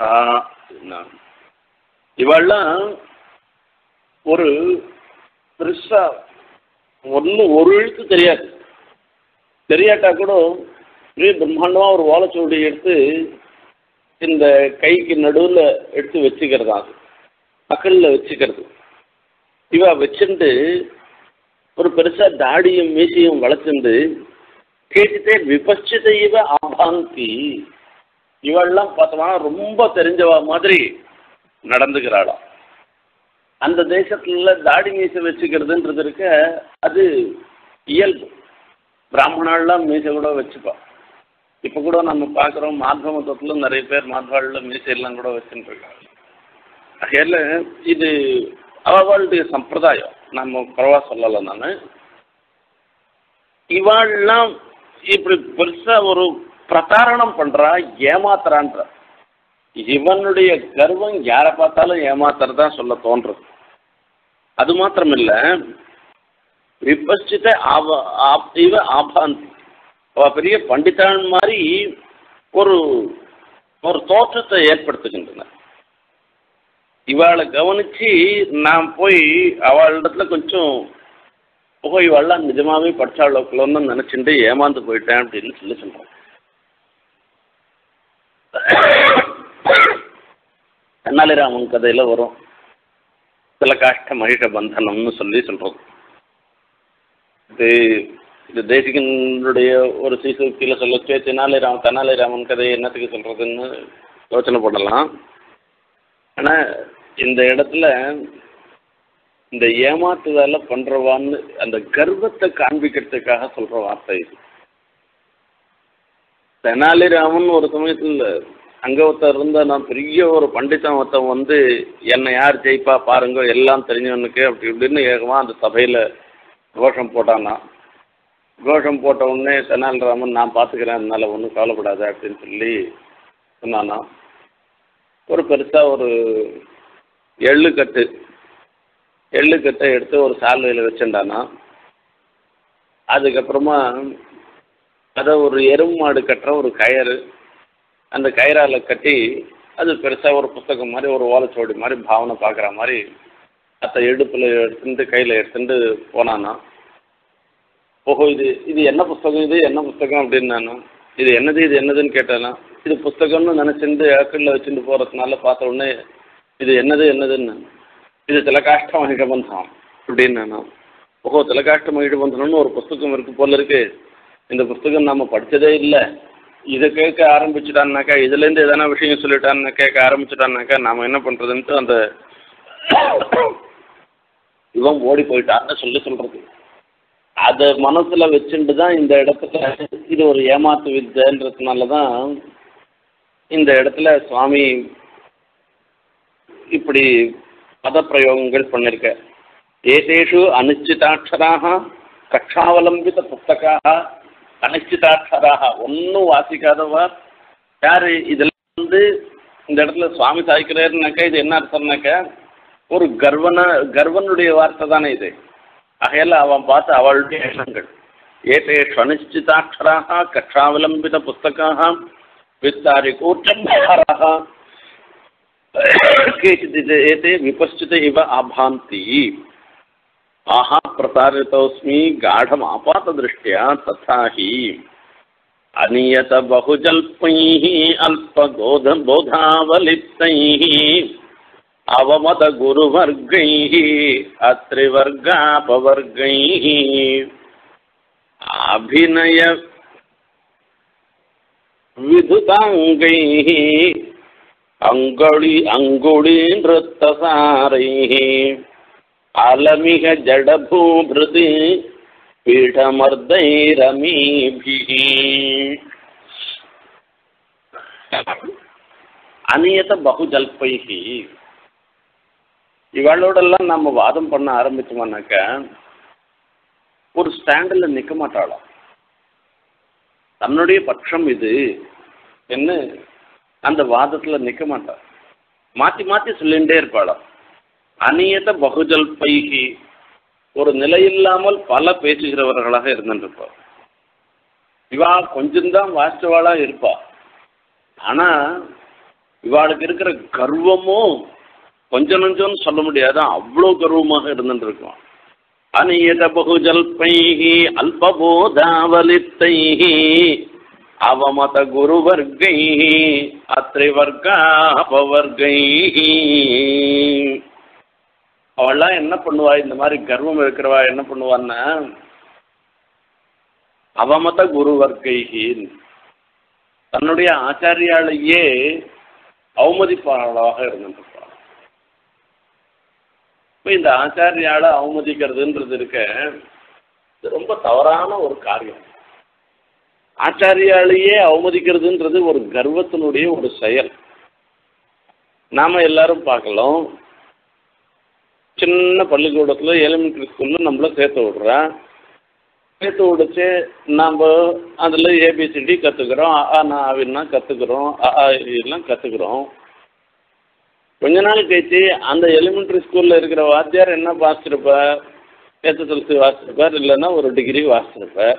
இவெல்லாம் ஒரு பெருசா ஒன்றும் ஒரு எழுத்து தெரியாது தெரியாட்டா கூட பெரிய பிரம்மாண்டமாக ஒரு ஓலைச்சுவடி எடுத்து இந்த கைக்கு நடுவில் எடுத்து வச்சுக்கிறதா அது அக்கல்ல வச்சுக்கிறது இவ வச்சுட்டு ஒரு பெருசா தாடியும் மீசையும் வளர்த்துண்டு கேட்டுட்டே விபச்சித இவ ஆபாந்தி இவெல்லாம் பார்த்தோம்னா ரொம்ப தெரிஞ்சவ மாதிரி நடந்துக்கிறாளாம் அந்த தேசத்துல தாடி மீசை வச்சுக்கிறதுன்றது இருக்க அது இயல்பு பிராமணாலாம் மீசை கூட வச்சுப்பா இப்போ கூட நம்ம பார்க்குறோம் மாத்வ மதத்தில் நிறைய பேர் மாத்வாளில் மீசையெல்லாம் கூட வச்சுட்டு இருக்காங்க ஆகையால இது அவளுடைய சம்பிரதாயம் நம்ம பரவா சொல்லலை நான் இவாள்லாம் இப்படி பெருசா ஒரு பிரதாரணம் பண்றா ஏமாத்துறான்ற இவனுடைய கர்வம் யாரை பார்த்தாலும் ஏமாத்துறதா சொல்ல தோன்றுது அது மாத்திரம் இல்ல விபச்சித ஆப ஆப்- இவ ஆபாந்தி அவ பெரிய பண்டிதான் மாதிரி ஒரு ஒரு தோற்றத்தை ஏற்படுத்துகின்றன இவாளை கவனிச்சு நான் போய் அவளிடத்துல கொஞ்சம் ஓ இவெல்லாம் நிஜமாவே படிச்சாளோக்கலன்னு நினைச்சுட்டு ஏமாந்து போயிட்டேன் அப்படின்னு சொல்லி சொல்றேன் தென்னாலிராமன் கதையில வரும் சில காஷ்ட மகிஷ பந்தனம்னு சொல்லி சொல்றோம் இது இது தேசிகனுடைய ஒரு சீசுக்தியில் சொல்லச்சே தெனாலிராமன் தெனாலிராமன் கதையை என்னத்துக்கு சொல்றதுன்னு யோசனை பண்ணலாம் ஆனா இந்த இடத்துல இந்த ஏமாத்துதல பண்றவான்னு அந்த கர்வத்தை காண்பிக்கிறதுக்காக சொல்ற வார்த்தை இது தெனாலிராமன் ஒரு சமயத்துல அங்க ஒருத்தர் இருந்த நான் பெரிய ஒரு பண்டிதன் ஒருத்தன் வந்து என்னை யார் ஜெயிப்பா பாருங்க எல்லாம் தெரிஞ்சவனுக்கு அப்படி இப்படின்னு ஏகமா அந்த சபையில கோஷம் போட்டானா கோஷம் போட்ட உடனே தெனாலிராமன் நான் பார்த்துக்கிறேன் அதனால ஒன்றும் கவலைப்படாத அப்படின்னு சொல்லி சொன்னானா ஒரு பெருசா ஒரு எள்ளு கட்டு எள்ளு கட்டை எடுத்து ஒரு சால்வையில் வச்சுட்டானா அதுக்கப்புறமா அதை ஒரு எருமை மாடு கட்டுற ஒரு கயறு அந்த கயிறால கட்டி அது பெருசாக ஒரு புஸ்தகம் மாதிரி ஒரு ஓலைச்சுவடி மாதிரி பாவனை பார்க்குற மாதிரி அத்தை இடுப்பில் எடுத்துட்டு கையில் எடுத்துட்டு போனானா ஓஹோ இது இது என்ன புஸ்தகம் இது என்ன புஸ்தகம் அப்படின்னு நானும் இது என்னது இது என்னதுன்னு கேட்டேனா இது புஸ்தகம்னு நினச்சிட்டு ஏக்கல்ல வச்சுட்டு போகிறதுனால பார்த்த உடனே இது என்னது என்னதுன்னு இது திலகாஷ்ட மகிழபந்தம் அப்படின்னு நானும் ஓஹோ திலகாஷ்ட மகிழபந்தனம்னு ஒரு புஸ்தகம் இருக்கு போல இருக்கு இந்த புஸ்தகம் நம்ம படிச்சதே இல்லை இதை கேட்க ஆரம்பிச்சுட்டான்னாக்கா இதுலேருந்து எதனா விஷயம் சொல்லிட்டான்னு கேட்க ஆரம்பிச்சுட்டான்னாக்கா நாம் என்ன பண்ணுறதுன்ட்டு அந்த இவன் ஓடி போயிட்டான்னு சொல்லி சொல்கிறது அதை மனசில் வச்சுட்டு தான் இந்த இடத்துல இது ஒரு ஏமாத்து வித்தைன்றதுனால தான் இந்த இடத்துல சுவாமி இப்படி பதப்பிரயோகங்கள் பண்ணியிருக்க ஏதேஷு அனிச்சிதாட்சராக கக்ஷாவலம்பித புஸ்தகாக அனிச்சிதாட்சராக ஒன்றும் வாசிக்காதவா யார் இதெல்லாம் வந்து இந்த இடத்துல சுவாமி சாய்க்கிறாருனாக்கா இது என்ன அர்த்தம்னாக்கா ஒரு கர்வன கர்வனுடைய வார்த்தை தானே இது ஆகையால் அவன் பார்த்து அவளுடைய எண்ணங்கள் ஏதேஷு அனிச்சிதாட்சராக கக்ஷாவலம்பித புஸ்தகாக विस्तारिकोच्चम्भाराः केचित् एते विपश्चित इव आभान्ति आहा प्रसारितोऽस्मि गाढमापातदृष्ट्या तथा हि अनियतबहुजल्पैः अल्पबोधबोधावलिप्तैः अवमतगुरुवर्गैः अत्रिवर्गापवर्गैः अभिनय विधुताङ्गैः अङ्गुळि अङ्गुळी नृत्तसारैः अलमिह जडभूभृति पीठमर्दैरमीभिः அநியத பகுஜல்பைகி இவளோடெல்லாம் நம்ம வாதம் பண்ண ஆரம்பிச்சோம்னாக்க ஒரு ஸ்டாண்டில் நிற்க மாட்டாளாம் தன்னுடைய பட்சம் இது என்ன அந்த வாதத்தில் நிற்க மாட்டாள் மாற்றி மாற்றி சொல்லிகிட்டே இருப்பாளாம் அநியத பகுஜல்பைகி ஒரு நிலையில்லாமல் பல பேசுகிறவர்களாக இருந்துருப்பாள் இவா கொஞ்சம்தான் வாசிச்சவாளா இருப்பா ஆனா இவாளுக்கு இருக்கிற கர்வமும் கொஞ்சம் நஞ்சம்னு சொல்ல முடியாது அவ்வளோ கர்வமாக இருந்துட்டு இருக்கும் அநியத பகுஜல்பைஹி அல்பபோதாவலித்தைஹி அவமத குருவர்கைஹி அத்ரிவர்காபவர்கைஹி அவள்லாம் என்ன பண்ணுவா இந்த மாதிரி கர்வம் இருக்கிறவா என்ன பண்ணுவான்னா அவமத குருவர்கைஹி தன்னுடைய ஆச்சாரியாலேயே அவமதிப்பாளராக இருந்துருப்பாள் இப்போ இந்த ஆச்சாரியால அவமதிக்கிறதுன்றது இருக்க இது ரொம்ப தவறான ஒரு காரியம் ஆச்சாரியாலேயே அவமதிக்கிறதுன்றது ஒரு கர்வத்தினுடைய ஒரு செயல் நாம எல்லாரும் பார்க்கலாம் சின்ன பள்ளிக்கூடத்தில் எலிமெண்ட்ரி ஸ்கூலில் நம்மள சேர்த்து விடுறா சேர்த்து விடுச்சு நம்ம அதில் ஏபிசிடி கற்றுக்குறோம் அ நாவின்னா கற்றுக்குறோம் அ எல்லாம் கற்றுக்குறோம் கொஞ்ச நாள் கழிச்சு அந்த எலிமெண்ட்ரி ஸ்கூலில் இருக்கிற வாத்தியார் என்ன வாசிச்சிருப்பார் எஸ்எஸ்எல்சி வாசிச்சிருப்பார் இல்லைன்னா ஒரு டிகிரி வாசிச்சிருப்பார்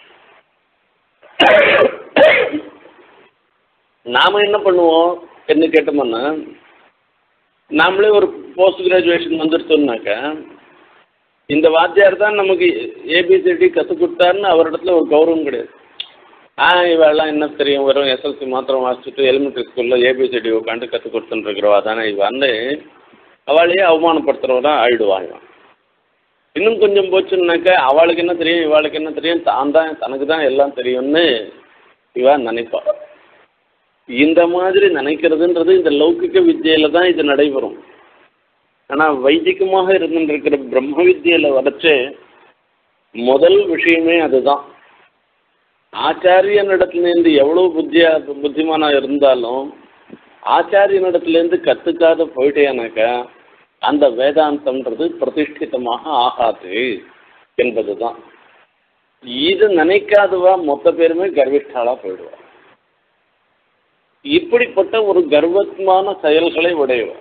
நாம் என்ன பண்ணுவோம் என்ன கேட்டோம்னா நாமளே ஒரு போஸ்ட் கிராஜுவேஷன் வந்துருத்தோம்னாக்கா இந்த வாத்தியார் தான் நமக்கு ஏபிசிடி கற்றுக் கொடுத்தாருன்னு அவரிடத்துல ஒரு கௌரவம் கிடையாது ஆ இவெல்லாம் என்ன தெரியும் வெறும் எஸ்எல்சி மாத்திரம் வாசிச்சுட்டு எலிமெண்ட்ரி ஸ்கூலில் ஏபிசிடி உட்காந்து கற்றுக் கொடுத்துட்டுருக்கிறவா தானே இவ வந்து அவளையே அவமானப்படுத்துகிறவா ஆயிடுவாங்க இன்னும் கொஞ்சம் போச்சுன்னாக்கா அவளுக்கு என்ன தெரியும் இவாளுக்கு என்ன தெரியும் தான் தான் தனக்கு தான் எல்லாம் தெரியும்னு இவா நினைப்பா இந்த மாதிரி நினைக்கிறதுன்றது இந்த லௌகிக வித்தியில தான் இது நடைபெறும் ஆனால் வைதிகமாக இருந்துருக்கிற பிரம்ம வித்தியில் வரைச்சு முதல் விஷயமே அதுதான் ஆச்சாரியனிடத்துலேருந்து எவ்வளோ புத்தியா புத்திமானா இருந்தாலும் ஆச்சாரியனிடத்துலேருந்து கற்றுக்காத போயிட்டேனாக்கா அந்த வேதாந்தம்ன்றது பிரதிஷ்டிதமாக ஆகாது என்பது தான் இது நினைக்காதவா மொத்த பேருமே கர்விஷ்டாலா போயிடுவா இப்படிப்பட்ட ஒரு கர்வமான செயல்களை உடையவா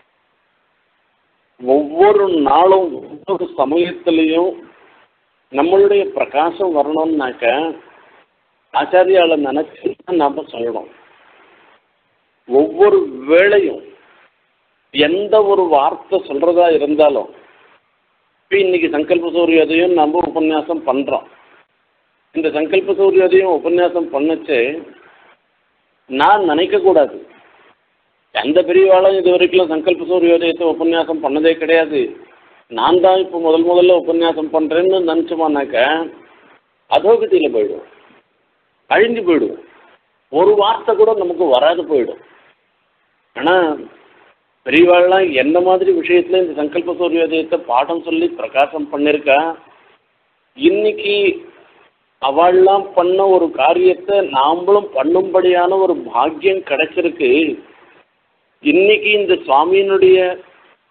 ஒவ்வொரு நாளும் ஒவ்வொரு சமயத்திலையும் நம்மளுடைய பிரகாசம் வரணும்னாக்க ஆச்சாரியால நினைச்சு நாம சொல்லணும் ஒவ்வொரு வேளையும் எந்த ஒரு வார்த்தை சொல்றதா இருந்தாலும் இப்போ இன்னைக்கு சங்கல்ப சூரியோதயம் நம்ம உபன்யாசம் பண்றோம் இந்த சங்கல்ப சூரியோதயம் உபன்யாசம் பண்ணச்சு நான் நினைக்க கூடாது எந்த பெரியவாளும் இது வரைக்கும் சங்கல்ப சூரியோதயத்தை உபன்யாசம் பண்ணதே கிடையாது நான் தான் இப்போ முதல் முதல்ல உபன்யாசம் பண்ணுறேன்னு நினச்சோமானாக்க அதோகத்தியில் போயிடும் அழிஞ்சு போயிடும் ஒரு வார்த்தை கூட நமக்கு வராது போயிடும் ஆனால் பெரியவாள்லாம் எந்த மாதிரி விஷயத்தில் இந்த சங்கல்ப சூரியோதயத்தை பாடம் சொல்லி பிரகாசம் பண்ணியிருக்கா இன்னைக்கு அவள்லாம் பண்ண ஒரு காரியத்தை நாமளும் பண்ணும்படியான ஒரு பாக்கியம் கிடைச்சிருக்கு இன்னைக்கு இந்த சுவாமியினுடைய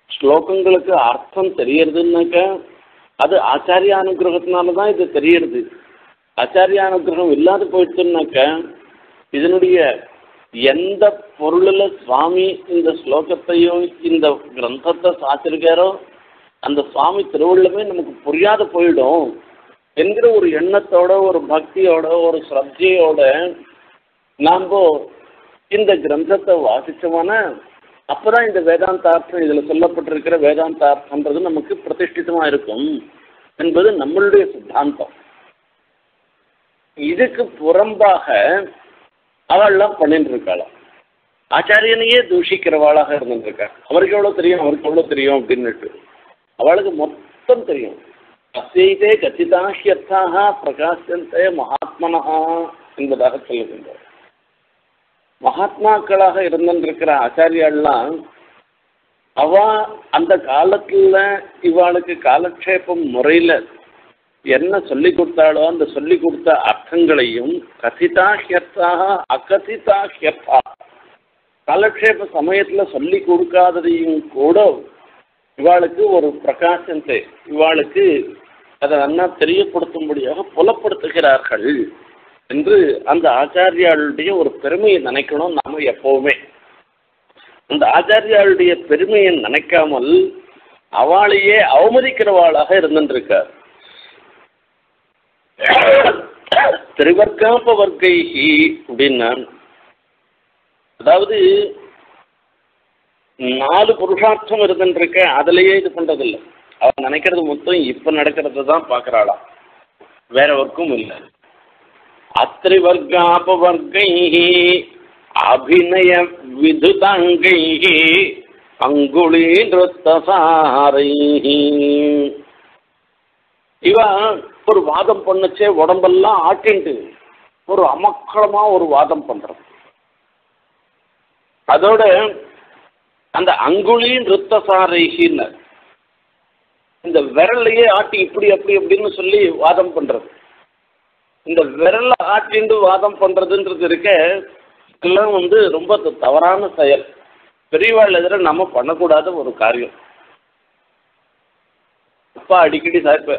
ஸ்லோகங்களுக்கு அர்த்தம் தெரியறதுன்னாக்க அது ஆச்சாரிய அனுகிரகத்தினால தான் இது தெரியறது ஆச்சாரிய அனுகிரகம் இல்லாத போயிடுச்சுன்னாக்க இதனுடைய எந்த பொருளில் சுவாமி இந்த ஸ்லோகத்தையும் இந்த கிரந்தத்தை சாச்சிருக்காரோ அந்த சுவாமி திருவள்ளமே நமக்கு புரியாத போயிடும் என்கிற ஒரு எண்ணத்தோட ஒரு பக்தியோட ஒரு ஸ்ரத்தையோட நாம் இந்த கிரந்தத்தை வாசிச்சோம்னா அப்பதான் இந்த வேதாந்தார்த்தம் இதுல சொல்லப்பட்டிருக்கிற வேதாந்தார்த்தம்ன்றது நமக்கு பிரதிஷ்டிதமா இருக்கும் என்பது நம்மளுடைய சித்தாந்தம் இதுக்கு புறம்பாக அவள்லாம் பண்ணிட்டு இருக்காளாம் ஆச்சாரியனையே தூஷிக்கிறவாளாக இருந்துருக்கா அவருக்கு எவ்வளோ தெரியும் அவருக்கு எவ்வளோ தெரியும் அப்படின்னுட்டு அவளுக்கு மொத்தம் தெரியும் அசைதே கச்சிதாஹியர்த்தாக பிரகாசந்தே மகாத்மனஹா என்பதாக சொல்லுகின்றார் மகாத்மாக்களாக இருந்திருக்கிற ஆச்சாரியாள்லாம் அவ அந்த காலத்துல இவாளுக்கு காலக்ஷேபம் முறையில என்ன சொல்லி கொடுத்தாளோ அந்த சொல்லி கொடுத்த அர்த்தங்களையும் கதிதா ஹியர்த்தாக அகதிதா ஹியர்த்தா காலக்ஷேப சமயத்துல சொல்லி கொடுக்காததையும் கூட இவாளுக்கு ஒரு பிரகாசத்தை இவாளுக்கு அதை நல்லா தெரியப்படுத்தும்படியாக புலப்படுத்துகிறார்கள் என்று அந்த ஆச்சாரியாளுடைய ஒரு பெருமையை நினைக்கணும் நாம எப்பவுமே அந்த ஆச்சாரியாளுடைய பெருமையை நினைக்காமல் அவளையே அவமதிக்கிறவாளாக இருந்துருக்கார் திரிவர்க்காப்ப வர்க்கைஹி அப்படின்னா அதாவது நாலு புருஷார்த்தம் இருந்துருக்க அதுலயே இது பண்றதில்லை அவன் நினைக்கிறது மொத்தம் இப்ப நடக்கிறது தான் பாக்குறாளாம் வேற ஒர்க்கும் இல்லை அத்திரிவர்காபவர்கை அபிநய விதுதாங்கை அங்குளி நிறுத்தசாரை இவ ஒரு வாதம் பண்ணுச்சே உடம்பெல்லாம் ஆட்டிண்டு ஒரு அமக்களமா ஒரு வாதம் பண்றது அதோட அந்த அங்குளி நிறுத்தசாரைகின்னு இந்த விரலையே ஆட்டி இப்படி அப்படி அப்படின்னு சொல்லி வாதம் பண்றது இந்த விரல ஆட்டிண்டு வாதம் பண்றதுன்றது இருக்க இதெல்லாம் வந்து ரொம்ப தவறான செயல் பெரியவாள் எதிர நம்ம பண்ணக்கூடாத ஒரு காரியம் அப்பா அடிக்கடி சாய்ப்ப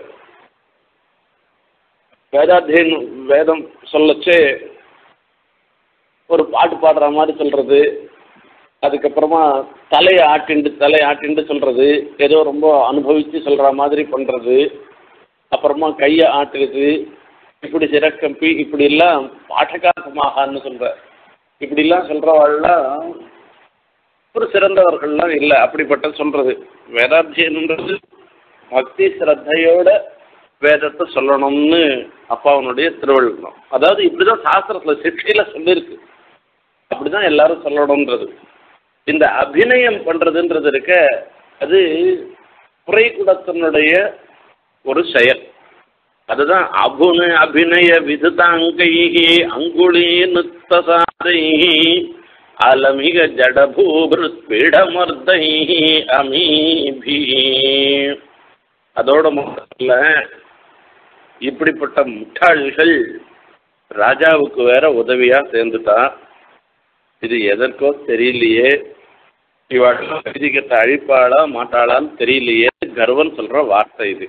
வேதாத்தியனம் வேதம் சொல்லச்சே ஒரு பாட்டு பாடுற மாதிரி சொல்றது அதுக்கப்புறமா தலையை ஆட்டிண்டு தலையை ஆட்டிண்டு சொல்றது ஏதோ ரொம்ப அனுபவிச்சு சொல்ற மாதிரி பண்றது அப்புறமா கையை ஆட்டுறது இப்படி சிறக்கம்பி இப்படி எல்லாம் பாட்டகாசமாகான்னு சொல்ற இப்படிலாம் சொல்றவாள்லாம் ஒரு சிறந்தவர்கள்லாம் இல்லை அப்படிப்பட்ட சொல்றது வேதாத்தியனன்றது பக்தி ஸ்ரத்தையோட வேதத்தை சொல்லணும்னு அப்பாவனுடைய திருவள்ளுவம் அதாவது இப்படிதான் சாஸ்திரத்துல சிக்ஷையில சொல்லியிருக்கு அப்படிதான் எல்லாரும் சொல்லணும்ன்றது இந்த அபிநயம் பண்றதுன்றது இருக்க அது குறைகுடத்தினுடைய ஒரு செயல் அதுதான் அபுன அபிநய விதுதாங்கை அங்குளி நுத்தசாதை அலமிக ஜடபூபிருத் பீடமர்தை அமீபி அதோட முதல்ல இப்படிப்பட்ட முட்டாள்கள் ராஜாவுக்கு வேற உதவியா சேர்ந்துட்டா இது எதற்கோ தெரியலையே இவாள் விதிக்கத்தை அழிப்பாளா மாட்டாளான்னு தெரியலையே கர்வன் சொல்ற வார்த்தை இது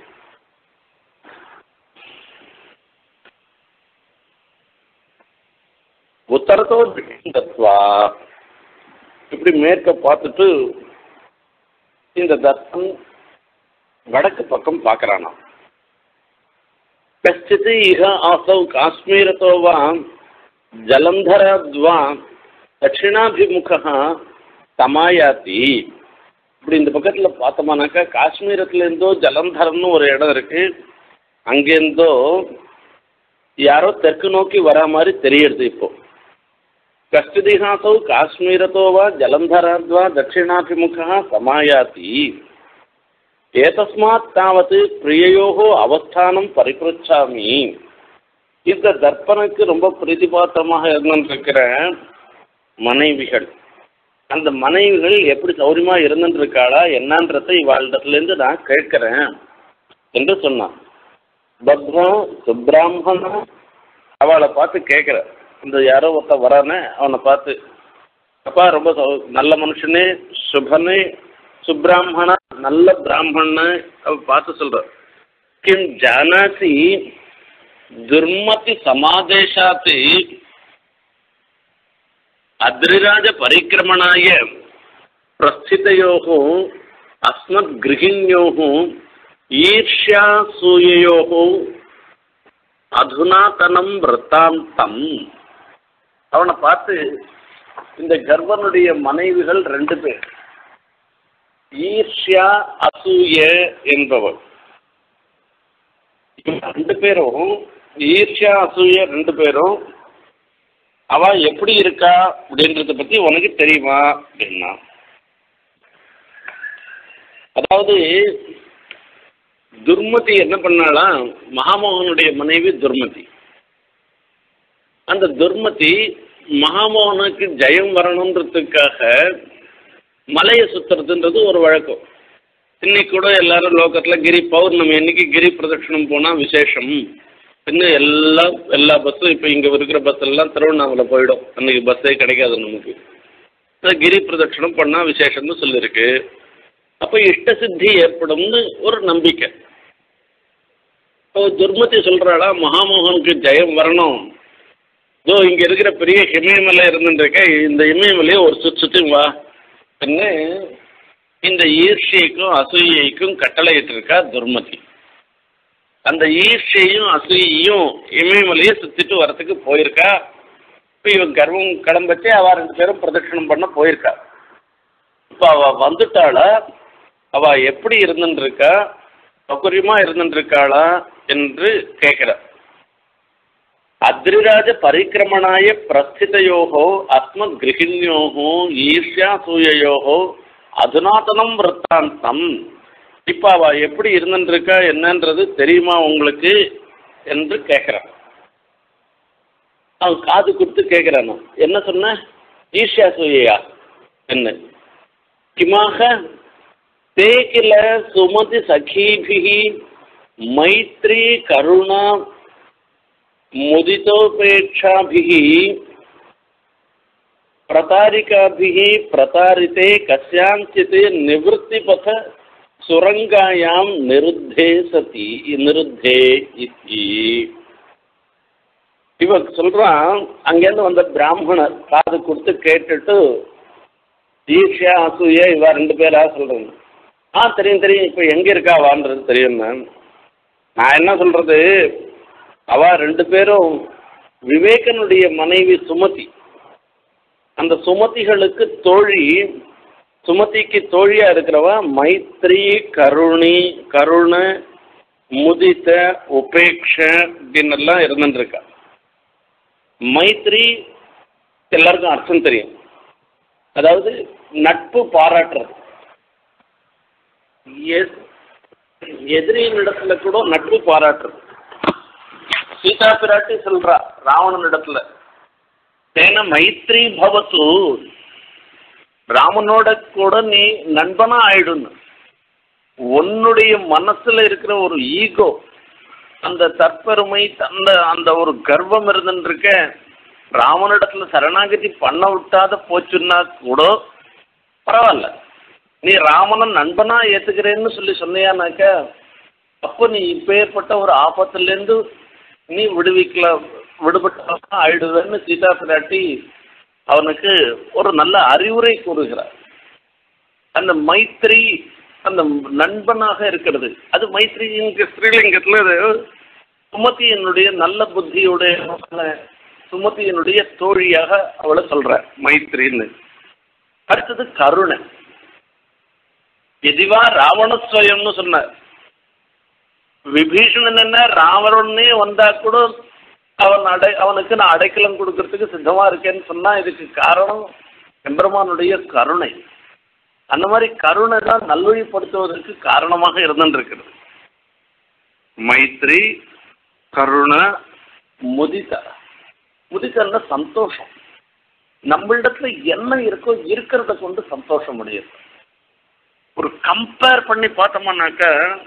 உத்தரத்தோ தத்வா இப்படி மேற்க பார்த்துட்டு இந்த தத்தன் வடக்கு பக்கம் பார்க்கறானா கஷ்டித் இஹ ஆசௌ காஷ்மீரத்தோ வா ஜலந்தரத்வா தட்சிணாபிமுகா சமாயாத்தி இப்படி இந்த பக்கத்தில் பார்த்தோம்னாக்கா காஷ்மீரத்துலேருந்தோ ஜலந்தரம்னு ஒரு இடம் இருக்கு அங்கேருந்தோ யாரோ தெற்கு நோக்கி வரா மாதிரி தெரியறது இப்போ கஷ்டிதிஹாசௌ காஷ்மீரத்தோ வா ஜலந்தராத்வா தட்சிணாபிமுகா சமாயாத்தி ஏதஸ்மாத் தாவத் பிரியையோகோ அவஸ்தானம் பரிபிரச்சாமி இந்த தர்ப்பனுக்கு ரொம்ப பிரதிபாத்திரமாக இருந்திருக்கிற மனைவிகள் அந்த மனைவிகள் எப்படி சௌரியமா இருந்துட்டு இருக்காளா என்னன்றதை இவாளிடத்துலேருந்து நான் கேட்கிறேன் என்று சொன்னான் பத்ரம் சுப்பிராமணன் அவளை பார்த்து கேட்குற இந்த யாரோ ஒருத்தன் வரானே அவனை பார்த்து அப்பா ரொம்ப சௌ- நல்ல மனுஷனே சுபனே சுப்பிராமணா நல்ல பிராமண அவ பார்த்து சொல்ற கிம் ஜானாசி துர்மதி சமாதேசாத் அத்ரிராஜ பரிக்கிரமணாய பிரஸ்திதயோः அஸ்மத் கிரகிண்யோः ஈர்ஷ்யாசூயோः அதுனாதனம் விரத்தாந்தம் அவனை பார்த்து இந்த கர்வனுடைய மனைவிகள் ரெண்டு பேர் ஈர்ஷ்யா அசூய என்பவள் இவங்க ரெண்டு பேரும் ஈர்ஷ்யா அசூய ரெண்டு பேரும் அவ எப்படி இருக்கா அப்படின்றத பத்தி உனக்கு தெரியுமா அப்படின்னா அதாவது துர்மதி என்ன பண்ணாலாம் மகாமோகனுடைய மனைவி துர்மதி அந்த துர்மதி மகாமோகனுக்கு ஜெயம் வரணுன்றதுக்காக மலையை சுத்துறதுன்றது ஒரு வழக்கம் இன்னைக்கு கூட எல்லாரும் லோக்கத்தில் கிரி பௌர்ணமி அன்னைக்கு கிரி பிரதட்சணம் போனால் விசேஷம் இன்னும் எல்லா எல்லா பஸ்ஸும் இப்போ இங்கே இருக்கிற பஸ் எல்லாம் திருவண்ணாமலை போயிடும் அன்னைக்கு பஸ்ஸே கிடைக்காது நமக்கு அது கிரி பிரதட்சணம் பண்ணால் விசேஷம்னு சொல்லியிருக்கு அப்போ இஷ்ட சித்தி ஏற்படும்னு ஒரு நம்பிக்கை இப்போ துர்மதி சொல்கிறாளா மகாமோகனுக்கு ஜெயம் வரணும் இதோ இங்கே இருக்கிற பெரிய இமயமலை இருந்துருக்க இந்த இமயமலையை ஒரு சுற்றி சுற்றி வா என்ன இந்த ஈர்ஷைக்கும் அசூயைக்கும் கட்டளையிட்டிருக்கா துர்மதி அந்த ஈர்ஷையும் அசூயையும் இமயமலையை சுற்றிட்டு வரத்துக்கு போயிருக்கா இப்போ இவன் கர்வம் கிளம்பச்சே அவ ரெண்டு பேரும் பிரதட்சணம் பண்ண போயிருக்கா இப்போ அவ வந்துட்டாளா அவ எப்படி இருந்துருக்கா சௌகரியமா இருந்துருக்காளா என்று கேட்குற அத்ரிராஜ பரிக்கிரமணாய பிரஸ்திதயோகோ அஸ்மத் கிரகிணியோகோ ஈர்ஷ்யாசூயோகோ அதுநாதனம் விற்த்தாந்தம் இப்போ அவ எப்படி இருந்துருக்கா என்னன்றது தெரியுமா உங்களுக்கு என்று கேட்குறான் அவன் காது கொடுத்து கேட்குறான் என்ன சொன்ன ஈர்ஷ்யாசூயா என்ன கிமாக ते किल सुमति सखीभिः मैत्री करुणा मुदितोपेक्षाभिः प्रतारिकाभिः प्रतारिते कस्याञ्चित् निवृत्तिपथ सुरङ्गायां निरुद्धे सति निरुद्धे इति இவன் சொல்றான் அங்கேருந்து வந்த பிராமணர் காது கொடுத்து கேட்டுட்டு ஈர்ஷியா அசூயா இவா ரெண்டு பேரா சொல்றாங்க ஆ தெரியும் தெரியும் இப்போ எங்கே இருக்காவான்றது தெரியும் மேம் நான் என்ன சொல்கிறது அவ ரெண்டு பேரும் விவேகனுடைய மனைவி சுமதி அந்த சுமதிகளுக்கு தோழி சுமதிக்கு தோழியாக இருக்கிறவ மைத்ரி கருணி கருண முதித்த உபேக்ஷ இப்படின்னெல்லாம் இருந்துருக்கா மைத்ரி எல்லாருக்கும் அர்த்தம் தெரியும் அதாவது நட்பு பாராட்டுறது எதிரியினிடத்துல கூட நட்பு பாராட்டுறது சீதா பிராட்டி சொல்றா ராவணனிடத்துல தேன மைத்ரி பவத்து ராமனோட கூட நீ நண்பனா ஆயிடுன்னு உன்னுடைய மனசுல இருக்கிற ஒரு ஈகோ அந்த தற்பெருமை அந்த அந்த ஒரு கர்வம் இருந்துருக்க ராமனிடத்துல சரணாகதி பண்ண விட்டாத போச்சுன்னா கூட பரவாயில்ல நீ ராமனை நண்பனா ஏத்துக்கிறேன்னு சொல்லி சொன்னியானாக்க அப்போ நீ இப்பேற்பட்ட ஒரு ஆபத்துலேருந்து நீ விடுவிக்கல விடுபட்ட ஆயிடுவேன்னு சீதா பிராட்டி அவனுக்கு ஒரு நல்ல அறிவுரை கூறுகிறார் அந்த மைத்ரி அந்த நண்பனாக இருக்கிறது அது மைத்ரி இங்க ஸ்ரீலிங்கத்தில் சுமதியினுடைய நல்ல புத்தியுடைய சுமதியினுடைய தோழியாக அவளை சொல்ற மைத்ரின்னு அடுத்தது கருணை எதிவா ராவணஸ்வயம்னு சொன்னார் விபீஷணன் என்ன ராவணனே வந்தா கூட அவன் அடை அவனுக்கு நான் அடைக்கலம் கொடுக்கறதுக்கு சித்தமா இருக்கேன்னு சொன்னா இதுக்கு காரணம் எம்பெருமானுடைய கருணை அந்த மாதிரி கருணை தான் நல்வழிப்படுத்துவதற்கு காரணமாக இருந்துருக்கிறது மைத்ரி கருண முதித முதித்தன்னா சந்தோஷம் நம்மளிடத்துல என்ன இருக்கோ இருக்கிறத கொண்டு சந்தோஷம் முடியுது ஒரு கம்பேர் பண்ணி பார்த்தோம்னாக்க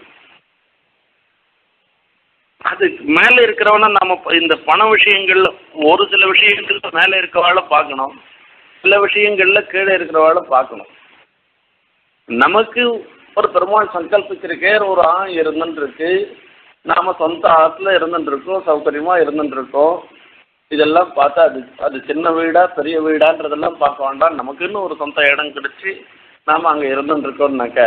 அதுக்கு மேலே இருக்கிறவன நம்ம இந்த பண விஷயங்கள்ல ஒரு சில விஷயங்கள்ல மேலே இருக்கிறவாள பார்க்கணும் சில விஷயங்கள்ல கீழே இருக்கிறவாள பார்க்கணும் நமக்கு ஒரு பெருமாள் சங்கல்பிச்சிருக்கே ஒரு ஆ இருந்துட்டு இருக்கு நாம சொந்த ஆத்துல இருந்துட்டு இருக்கோம் சௌகரியமா இருந்துட்டு இருக்கோம் இதெல்லாம் பார்த்தா அது அது சின்ன வீடா பெரிய வீடான்றதெல்லாம் பார்க்க வேண்டாம் நமக்குன்னு ஒரு சொந்த இடம் கிடைச்சி நாம அங்க இருந்துட்டு இருக்கோம்னாக்க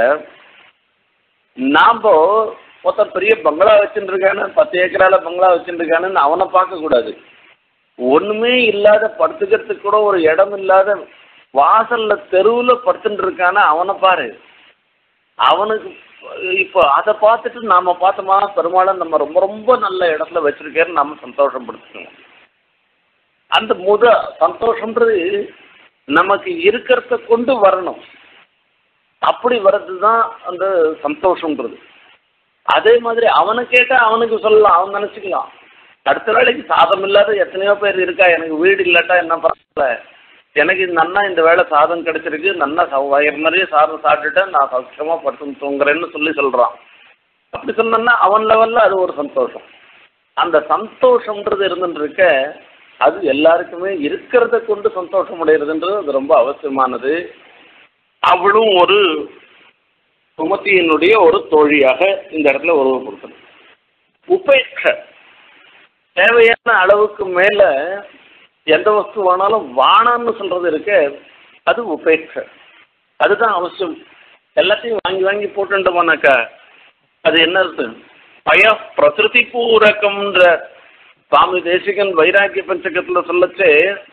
நாம ஒருத்தன் பெரிய பங்களா வச்சுட்டு இருக்கானு பத்து ஏக்கரால பங்களா வச்சுட்டு இருக்கானுன்னு அவனை பார்க்க கூடாது ஒண்ணுமே இல்லாத படுத்துக்கிறதுக்கு கூட ஒரு இடம் இல்லாத வாசல்ல தெருவுல படுத்துட்டு இருக்கான அவனை பாரு அவனுக்கு இப்போ அதை பார்த்துட்டு நாம பார்த்தோமா பெருமாளை நம்ம ரொம்ப ரொம்ப நல்ல இடத்துல வச்சிருக்கேன்னு நாம சந்தோஷப்படுத்திக்கணும் அந்த முத சந்தோஷம்ன்றது நமக்கு இருக்கிறத கொண்டு வரணும் அப்படி வர்றது தான் அந்த சந்தோஷம்ன்றது அதே மாதிரி அவனை கேட்டா அவனுக்கு சொல்லலாம் அவன் நினைச்சுக்கலாம் அடுத்த வேலைக்கு சாதம் இல்லாத எத்தனையோ பேர் இருக்கா எனக்கு வீடு இல்லாட்டா என்ன பரவாயில்ல எனக்கு நன்னா இந்த வேலை சாதம் கிடைச்சிருக்கு நன்னா ச- வயிறு நிறைய சாதம் சாப்பிட்டுட்டேன் நான் சௌக்கியமா படுத்து தூங்குறேன்னு சொல்லி சொல்றான் அப்படி சொன்னோன்னா அவன் லெவல்ல அது ஒரு சந்தோஷம் அந்த சந்தோஷம்ன்றது இருந்துட்டு இருக்க அது எல்லாருக்குமே இருக்கிறத கொண்டு சந்தோஷம் அடைகிறதுன்றது அது ரொம்ப அவசியமானது அவளும் ஒரு சுமதியினுடைய ஒரு தோழியாக இந்த இடத்துல உருவப்படுத்தணும் உபேட்ச தேவையான அளவுக்கு மேல எந்த வஸ்து வேணாலும் வானான்னு சொல்றது இருக்கு அது உபேட்ச அதுதான் அவசியம் எல்லாத்தையும் வாங்கி வாங்கி போட்டுட்டோம்னாக்கா அது என்ன அர்த்தம் பய பிரகிருதி பூரகம்ன்ற சுவாமி தேசிகன் வைராக்கிய பஞ்சகத்துல சொல்லச்சு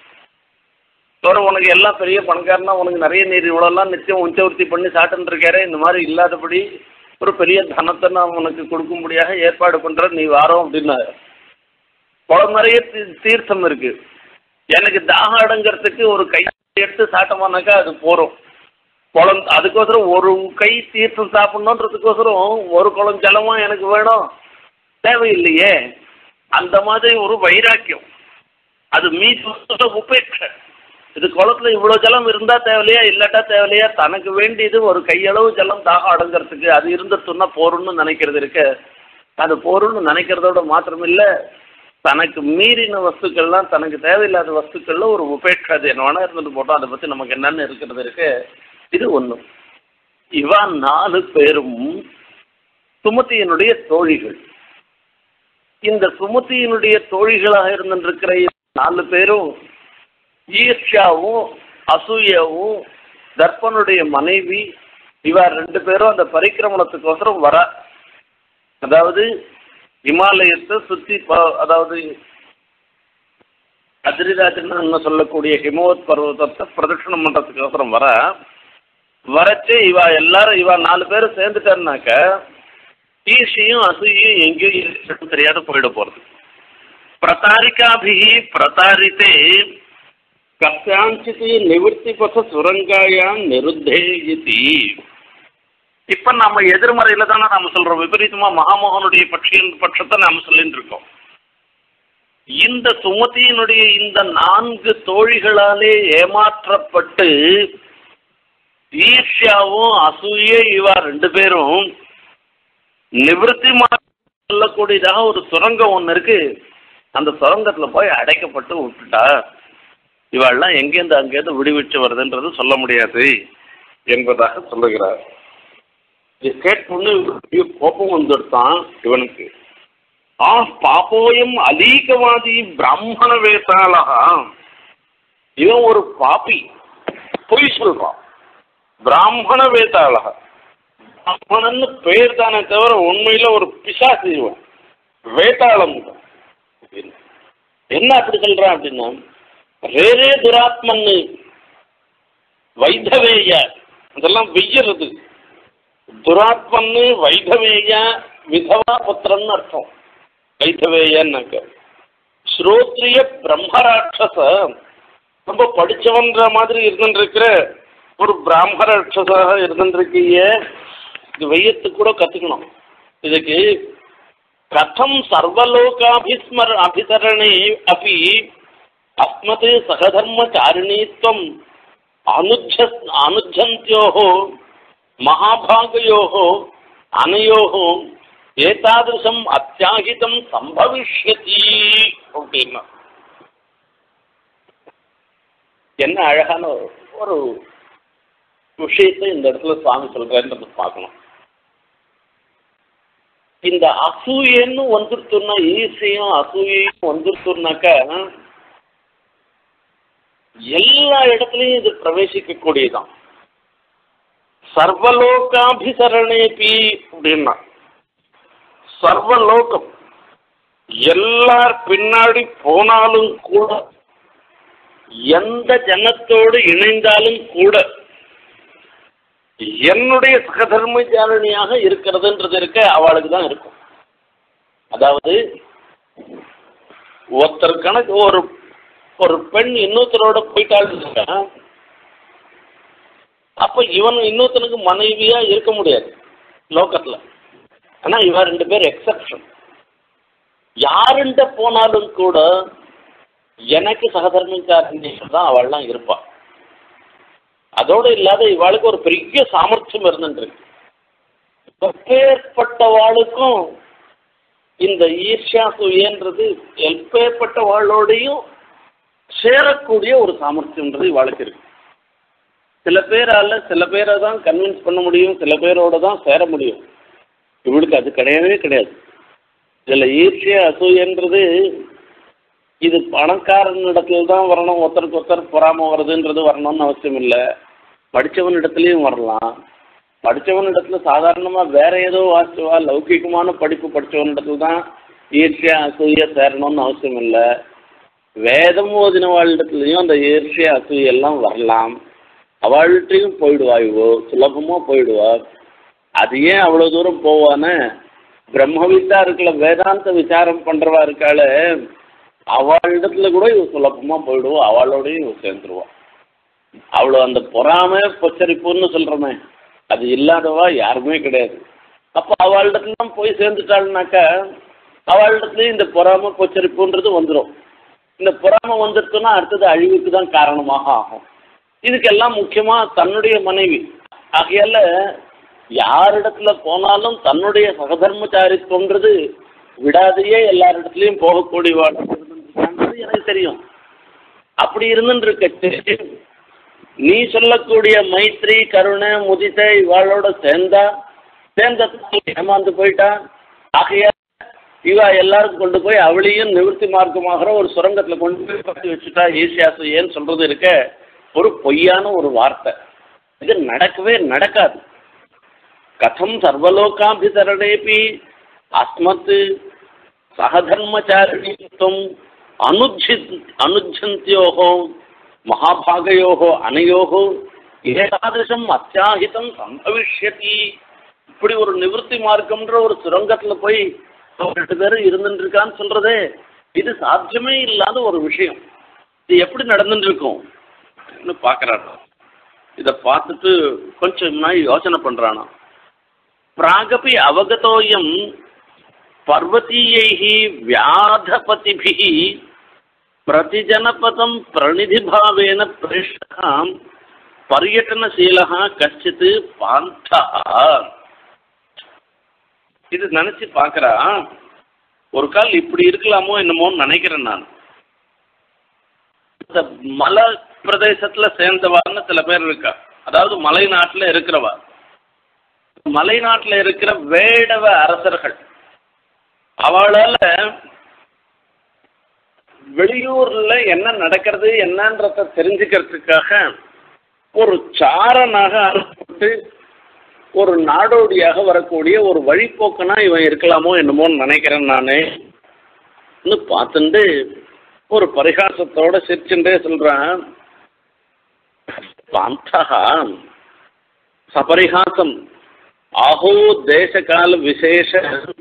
தோற உனக்கு எல்லாம் பெரிய பணக்காரனா உனக்கு நிறைய நீர் இவ்வளோலாம் நிச்சயம் உச்சவர்த்தி பண்ணி சாப்பிட்டு இருக்காரு இந்த மாதிரி இல்லாதபடி ஒரு பெரிய தனத்தை நான் உனக்கு கொடுக்கும்படியாக ஏற்பாடு பண்ற நீ வாரோம் அப்படின்னாரு குளம் நிறைய தீ- தீர்த்தம் இருக்கு எனக்கு தாகம் அடங்கிறதுக்கு ஒரு கை எடுத்து சாப்பிட்டோம்னாக்கா அது போறோம் குளம் அதுக்கோசரம் ஒரு கை தீர்த்தம் சாப்பிடணுன்றதுக்கோசரம் ஒரு குளம் ஜலமா எனக்கு வேணும் தேவையில்லையே அந்த மாதிரி ஒரு வைராக்கியம் அது மீது உபேட்சை இது குளத்துல இவ்வளவு ஜலம் இருந்தா தேவையில்லையா இல்லாட்டா தேவையில்லையா தனக்கு வேண்டியது ஒரு கையளவு ஜலம் தாகம் அடங்கிறதுக்கு அது இருந்துட்டுன்னா போறோம்னு நினைக்கிறது இருக்கு அது போறோம்னு நினைக்கிறதோட மாத்திரம் இல்ல தனக்கு மீறின வஸ்துக்கள்லாம் தனக்கு தேவையில்லாத வஸ்துக்கள்ல ஒரு உபேட்சை அது என்ன வேணா இருந்துட்டு போட்டோம் அதை பத்தி நமக்கு என்னன்னு இருக்கிறது இருக்கு இது ஒண்ணு இவா நாலு பேரும் சுமதியினுடைய தோழிகள் இந்த சுமதியினுடைய தோழிகளாக இருந்திருக்கிற நாலு பேரும் ஈர்ஷாவும் அசூயாவும் தர்ப்பனுடைய மனைவி இவ ரெண்டு பேரும் அந்த பரிக்கிரமணத்துக்கோசரம் வர அதாவது இமாலயத்தை சுத்தி ப- அதாவது அதிரிராஜன் சொல்லக்கூடிய ஹிமவத் பர்வதத்தை பிரதட்சணம் பண்றதுக்கோசரம் வர வரச்சு இவ எல்லாரும் இவ நாலு பேரும் சேர்ந்துட்டாருனாக்க ஈர்ஷையும் அசூயும் எங்கேயும் இருக்குன்னு தெரியாத போயிட போறது பிரதாரிகாபிகி பிரதாரித்தே கஸ்யாஞ்சித் நிவர்த்தி பச சுரங்காயாம் நிருத்தே இதி இப்ப நம்ம எதிர்மறையில தானே நாம சொல்றோம் விபரீதமா மகாமோகனுடைய பட்சியின் பட்சத்தை நாம சொல்லிட்டு இருக்கோம் இந்த சுமதியினுடைய இந்த நான்கு தோழிகளாலே ஏமாற்றப்பட்டு ஈர்ஷ்யாவும் அசூய இவா ரெண்டு பேரும் நிவர்த்தி சொல்லக்கூடியதாக ஒரு சுரங்கம் ஒன்று இருக்கு அந்த சுரங்கத்துல போய் அடைக்கப்பட்டு விட்டுட்டா இவாள்லாம் எங்கேருந்து அங்கேருந்து விடுவிச்சு வருதுன்றது சொல்ல முடியாது என்பதாக சொல்லுகிறார் இது கேட்டோன்னு இவனுக்கு கோபம் வந்துடுத்தான் இவனுக்கு ஆ பாப்போயம் அலீகவாதி பிராமண வேதாளா இவன் ஒரு பாப்பி பொய் சொல்றான் பிராமண வேதாளா பிராமணன்னு பேர் தானே தவிர உண்மையில ஒரு பிசாசு இவன் வேதாளம் இவன். என்ன அப்படி சொல்றான் அப்படின்னா ரேரே துராத்மன்னு வைதவேய அதெல்லாம் வெய்யறது துராத்மன்னு வைதவேய விதவா புத்திரன்னு அர்த்தம் வைதவேயன்னாக்க ஸ்ரோத்ரிய பிரம்மராட்சச ரொம்ப படிச்சவன்ற மாதிரி இருந்துருக்கிற ஒரு பிராம ராட்சசாக இருந்துருக்கீங்க இது வெய்யத்துக்கு கூட கத்துக்கணும் இதுக்கு கதம் சர்வலோகாபிஸ்மர அபிசரணே அப்படி அஸ்மத் சகதர்மச்சாரிணீத்வம் அனுஜ அனுஜந்தியோः மகாபாகயோः அனயோः ஏதாதிருஷம் அத்தியாகிதம் சம்பவிஷ்யதி அப்படின்னா என்ன அழகான ஒரு விஷயத்தை இந்த இடத்துல சுவாமி சொல்றாருன்றத பார்க்கணும் இந்த அசூயன்னு வந்துருத்துன்னா ஈஸியும் அசூயையும் வந்துருத்துனாக்கா எல்லா இடத்துலையும் இது பிரவேசிக்க கூடியதான் சர்வலோகாபிசரணேபி அப்படின்னா சர்வலோகம் எல்லார் பின்னாடி போனாலும் கூட எந்த ஜனத்தோடு இணைந்தாலும் கூட என்னுடைய சகதர்மச்சாரணியாக இருக்கிறதுன்றது இருக்க அவளுக்கு தான் இருக்கும் அதாவது ஒருத்தர் கணக்கு ஒரு ஒரு பெண் இன்னொருத்தரோட போயிட்டாள் அப்ப இவன் இன்னொருத்தனுக்கு மனைவியா இருக்க முடியாது லோக்கத்துல ஆனா இவன் ரெண்டு பேர் எக்ஸப்ஷன் யாருண்ட போனாலும் கூட எனக்கு சகதர்மச்சாரணி தான் அவள்லாம் இருப்பாள் அதோடு இல்லாத இவாளுக்கு ஒரு பெரிய சாமர்த்தியம் இருந்துருக்கு எப்பேற்பட்டவாளுக்கும் இந்த ஈர்ஷா சுயன்றது எப்பேற்பட்டவாளோடையும் சேரக்கூடிய ஒரு சாமர்த்தியம்ன்றது இவாளுக்கு இருக்கு சில பேரால சில பேரை தான் கன்வின்ஸ் பண்ண முடியும் சில பேரோட தான் சேர முடியும் இவளுக்கு அது கிடையவே கிடையாது இதில் ஈர்ஷிய அசூயன்றது இது பணக்காரன் இடத்துல தான் வரணும் ஒருத்தருக்கு ஒருத்தர் பொறாம வருதுன்றது வரணும்னு அவசியம் இல்லை படித்தவன் இடத்துலையும் வரலாம் படித்தவன் இடத்துல சாதாரணமாக வேற ஏதோ வாசிச்சுவா லௌகிகமான படிப்பு படித்தவன் இடத்துல தான் ஈர்ஷியா அசூய சேரணும்னு அவசியம் இல்லை வேதம் ஓதினவாள் இடத்துலையும் அந்த ஈர்ஷியா அசூயெல்லாம் வரலாம் அவள்கிட்டையும் போயிடுவா இவோ சுலபமாக போயிடுவா அது ஏன் அவ்வளோ தூரம் போவான்னு பிரம்மவித்தா இருக்கல வேதாந்த விசாரம் பண்ணுறவா இருக்காளே அவளிடத்துல கூட இவ சுலபமா போயிடுவோம் அவளோடையும் இவ சேர்ந்துருவான் அவ்வளோ அந்த பொறாமை பொச்சரிப்புன்னு சொல்கிறோமே அது இல்லாதவா யாருமே கிடையாது அப்போ அவளிடத்துல போய் சேர்ந்துட்டாள்னாக்கா அவளிடத்துலையும் இந்த பொறாமை பொச்சரிப்புன்றது வந்துடும் இந்த பொறாமை வந்துடுச்சுன்னா அடுத்தது அழிவுக்கு தான் காரணமாக ஆகும் இதுக்கெல்லாம் முக்கியமாக தன்னுடைய மனைவி ஆகையால யாரிடத்துல போனாலும் தன்னுடைய சகதர்மச்சாரித்துவன்றது விடாதையே எல்லாரிடத்துலையும் போகக்கூடிய வாழ்ன்றது எனக்கு தெரியும் அப்படி இருந்துருக்க நீ சொல்லக்கூடிய மைத்ரி கருணை முதித்தை இவாளோட சேர்ந்தா சேர்ந்த ஏமாந்து போயிட்டா ஆகையா இவா எல்லாருக்கும் கொண்டு போய் அவளையும் நிவர்த்தி மார்க்கமாகிற ஒரு சுரங்கத்துல கொண்டு போய் பற்றி வச்சுட்டா ஈசியாசு ஏன்னு சொல்றது இருக்க ஒரு பொய்யான ஒரு வார்த்தை இது நடக்கவே நடக்காது கதம் சர்வலோகாபிதரணேபி அஸ்மத் சகதர்மச்சாரிணித்துவம் அனுஜி அனுஜந்தியோகோ மகாபாகையோகோ அனையோகோ ஏகாதசம் அத்தியாகிதம் சம்பவிஷ்யதி இப்படி ஒரு நிவர்த்தி மார்க்கம்ன்ற ஒரு சுரங்கத்துல போய் ரெண்டு பேரும் இருந்துட்டு இருக்கான்னு சொல்றதே இது சாத்தியமே இல்லாத ஒரு விஷயம் இது எப்படி நடந்துட்டு இருக்கும் பார்க்கறானோ இதை பார்த்துட்டு கொஞ்சம் நாள் யோசனை பண்றானா பிராகபி அவகதோயம் பர்வதீயை வியாதபதிபி பிரதிஜனபதம் பிரணிதிபாவேன பிரேஷ்டாம் பர்யட்டனசீலா கச்சித் பாந்தா இது நினைச்சு பார்க்கறா ஒரு கால் இப்படி இருக்கலாமோ என்னமோன்னு நினைக்கிறேன் நான் இந்த மலை பிரதேசத்துல சேர்ந்தவான்னு சில பேர் இருக்கா அதாவது மலை நாட்டுல இருக்கிறவா மலை நாட்டுல இருக்கிற வேடவ அரசர்கள் அவளால வெளியூர்ல என்ன நடக்கிறது என்னன்றத தெரிஞ்சுக்கிறதுக்காக ஒரு சாரனாக அனுப்பிட்டு ஒரு நாடோடியாக வரக்கூடிய ஒரு வழிப்போக்கனா இவன் இருக்கலாமோ என்னமோன்னு நினைக்கிறேன் நானு பார்த்துட்டு ஒரு பரிகாசத்தோட சிரிச்சுட்டே சொல்றான் பாந்தகா சபரிகாசம் ஆஹோ தேசகால விசேஷ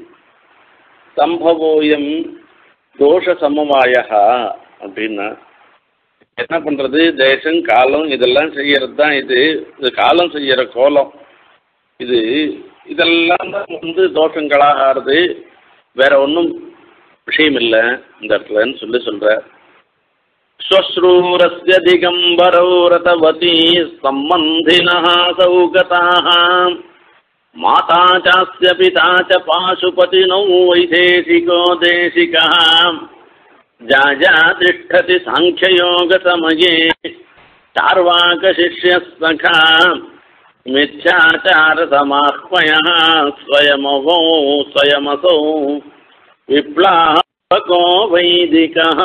சம்பவோயம் தோஷ சமவாயா அப்படின்னா என்ன பண்றது தேசம் காலம் இதெல்லாம் செய்யறது தான் இது இது காலம் செய்யற கோலம் இது இதெல்லாம் தான் வந்து தோஷங்களாக ஆறுது வேற ஒன்றும் விஷயம் இல்லை இந்த இடத்துலன்னு சொல்லி சொல்ற ஸ்வஸ்ரூரஸ்ய திகம்பரோ ரதவதி சம்பந்தினः சௌகதாः மாதா சாஸ்ய பிதா ச பாசுபதினौ வைதேசிகோ தேசிகः जाजा तिष्ठति साङ्ख्ययोगसमये चार्वाकशिष्यः सखा मिथ्याचारसमाह्वयः स्वयमवौ स्वयमसौ विप्लावको वैदिकः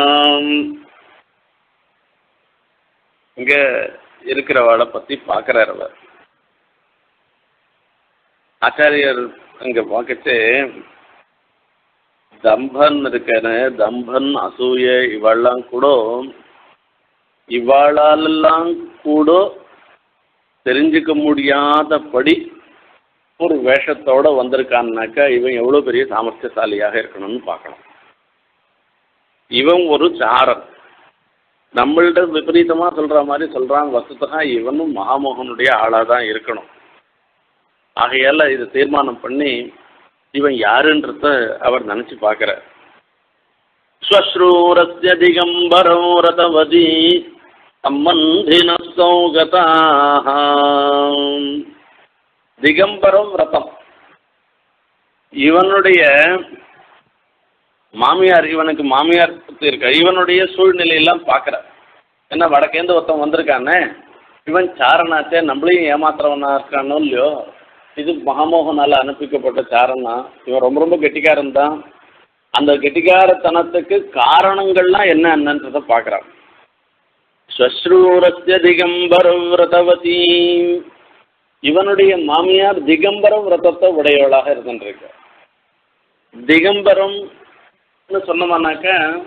இங்க இருக்கிறவாளை பத்தி பார்க்கிறார் அவர் ஆச்சாரியர் அங்க பார்க்கச்சு தம்பன் இருக்கான தம்பன் அசூய இவெல்லாம் கூட இவாளாலெல்லாம் கூட தெரிஞ்சுக்க முடியாதபடி ஒரு வேஷத்தோட வந்திருக்கான்னாக்கா இவன் எவ்வளோ பெரிய சாமர்த்தியசாலியாக இருக்கணும்னு பார்க்கணும் இவன் ஒரு சாரன் நம்மள்ட்ட விபரீதமாக சொல்கிற மாதிரி சொல்கிறான் வசத்தகா இவனும் மகாமோகனுடைய ஆளாக தான் இருக்கணும் ஆகையால் இதை தீர்மானம் பண்ணி இவன் யாருன்றத அவர் நினச்சி பார்க்குறார் ஸ்வஸ்ரூரஸ்ய திகம்பரோ ரதவதி சம்பந்தின சௌகதாக திகம்பரம் ரதம் இவனுடைய மாமியார் இவனுக்கு மாமியார் பத்தி இருக்க இவனுடைய சூழ்நிலையெல்லாம் பார்க்குற என்ன வடக்கேந்து ஒருத்தன் வந்திருக்கானே இவன் சாரனாச்சே நம்மளையும் ஏமாத்துறவனா இருக்கானோ இல்லையோ இது மகாமோகனால் அனுப்பிக்கப்பட்ட சாரனா இவன் ரொம்ப ரொம்ப கெட்டிக்காரன் தான் அந்த கெட்டிக்காரத்தனத்துக்கு காரணங்கள்லாம் என்ன என்னன்றதை பார்க்குறான் ஸ்வஸ்ரூரஸ்ய திகம்பர விரதவதி இவனுடைய மாமியார் திகம்பர விரதத்தை உடையவளாக இருந்துருக்க திகம்பரம் சொன்னோம்னாக்க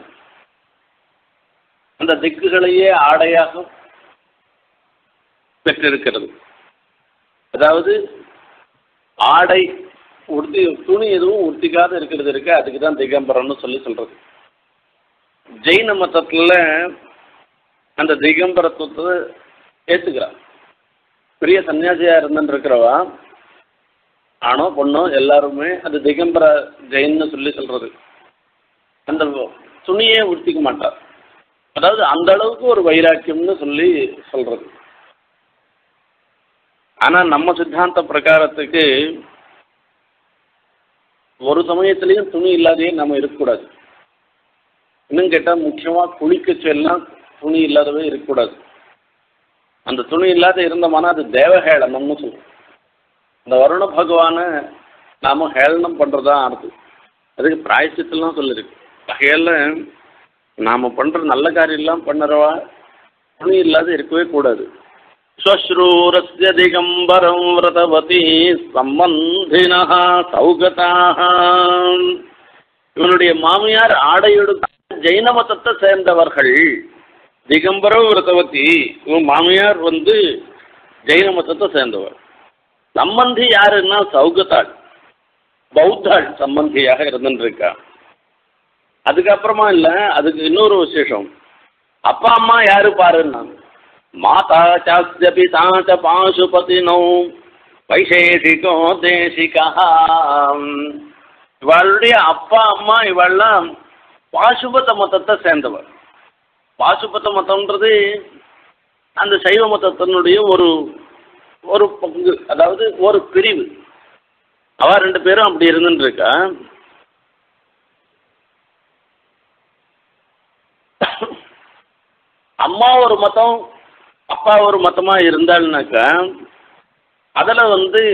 அந்த திக்குகளையே ஆடையாக பெற்றிருக்கிறது அதாவது ஆடை உடுத்தி துணி எதுவும் உடுத்திக்காத இருக்கிறது இருக்கு அதுக்கு தான் திகம்பரம்னு சொல்லி சொல்றது ஜெயின மதத்தில் அந்த திகம்பரத்துவத்தை ஏற்றுக்கிறான் பெரிய சன்னியாசியாக இருந்துட்டு இருக்கிறவா ஆணோ பொண்ணோ எல்லாருமே அது திகம்பர ஜெயின்னு சொல்லி சொல்றது அந்த துணியே உடுத்திக்க மாட்டார் அதாவது அந்த அளவுக்கு ஒரு வைராக்கியம்னு சொல்லி சொல்றது ஆனால் நம்ம சித்தாந்த பிரகாரத்துக்கு ஒரு சமயத்திலையும் துணி இல்லாதையே நம்ம இருக்கக்கூடாது இன்னும் கேட்டால் முக்கியமாக குளிக்க செல்லாம் துணி இல்லாதவே இருக்கக்கூடாது அந்த துணி இல்லாத இருந்தோம்னா அது தேவஹேளனம்னு சொல்லுவோம் இந்த வருண பகவானை நாம ஹேளனம் பண்ணுறதா அர்த்தம் அதுக்கு பிராயசித்தெல்லாம் சொல்லியிருக்கு வகையில் நாம் பண்ணுற நல்ல காரியம்லாம் பண்ணுறவா துணி இல்லாத இருக்கவே கூடாது ஸ்வஸ்ரூரஸ்ய திகம்பரம் விரதவதி சம்பந்தினா சௌகதாக இவனுடைய மாமியார் ஆடையெடுத்த ஜெயின மதத்தை சேர்ந்தவர்கள் திகம்பர விரதவதி இவன் மாமியார் வந்து ஜெயின மதத்தை சேர்ந்தவர் சம்பந்தி யாருன்னா சௌகத்தாள் பௌத்தாள் சம்பந்தியாக இருந்துருக்கா அதுக்கப்புறமா இல்லை அதுக்கு இன்னொரு விசேஷம் அப்பா அம்மா யாரு பாருன்னா மாதா சாஸ்ய பிதா ச பாசுபதினோ வைசேஷிகோ தேசிகா இவளுடைய அப்பா அம்மா இவெல்லாம் பாசுபத மதத்தை சேர்ந்தவர் பாசுபத மதம்ன்றது அந்த சைவ மதத்தினுடைய ஒரு ஒரு பங்கு அதாவது ஒரு பிரிவு அவ ரெண்டு பேரும் அப்படி இருந்துட்டு இருக்கா அம்மா ஒரு மதம் அப்பா ஒரு மதமா இருந்தாள்னாக்கா அதில் வந்து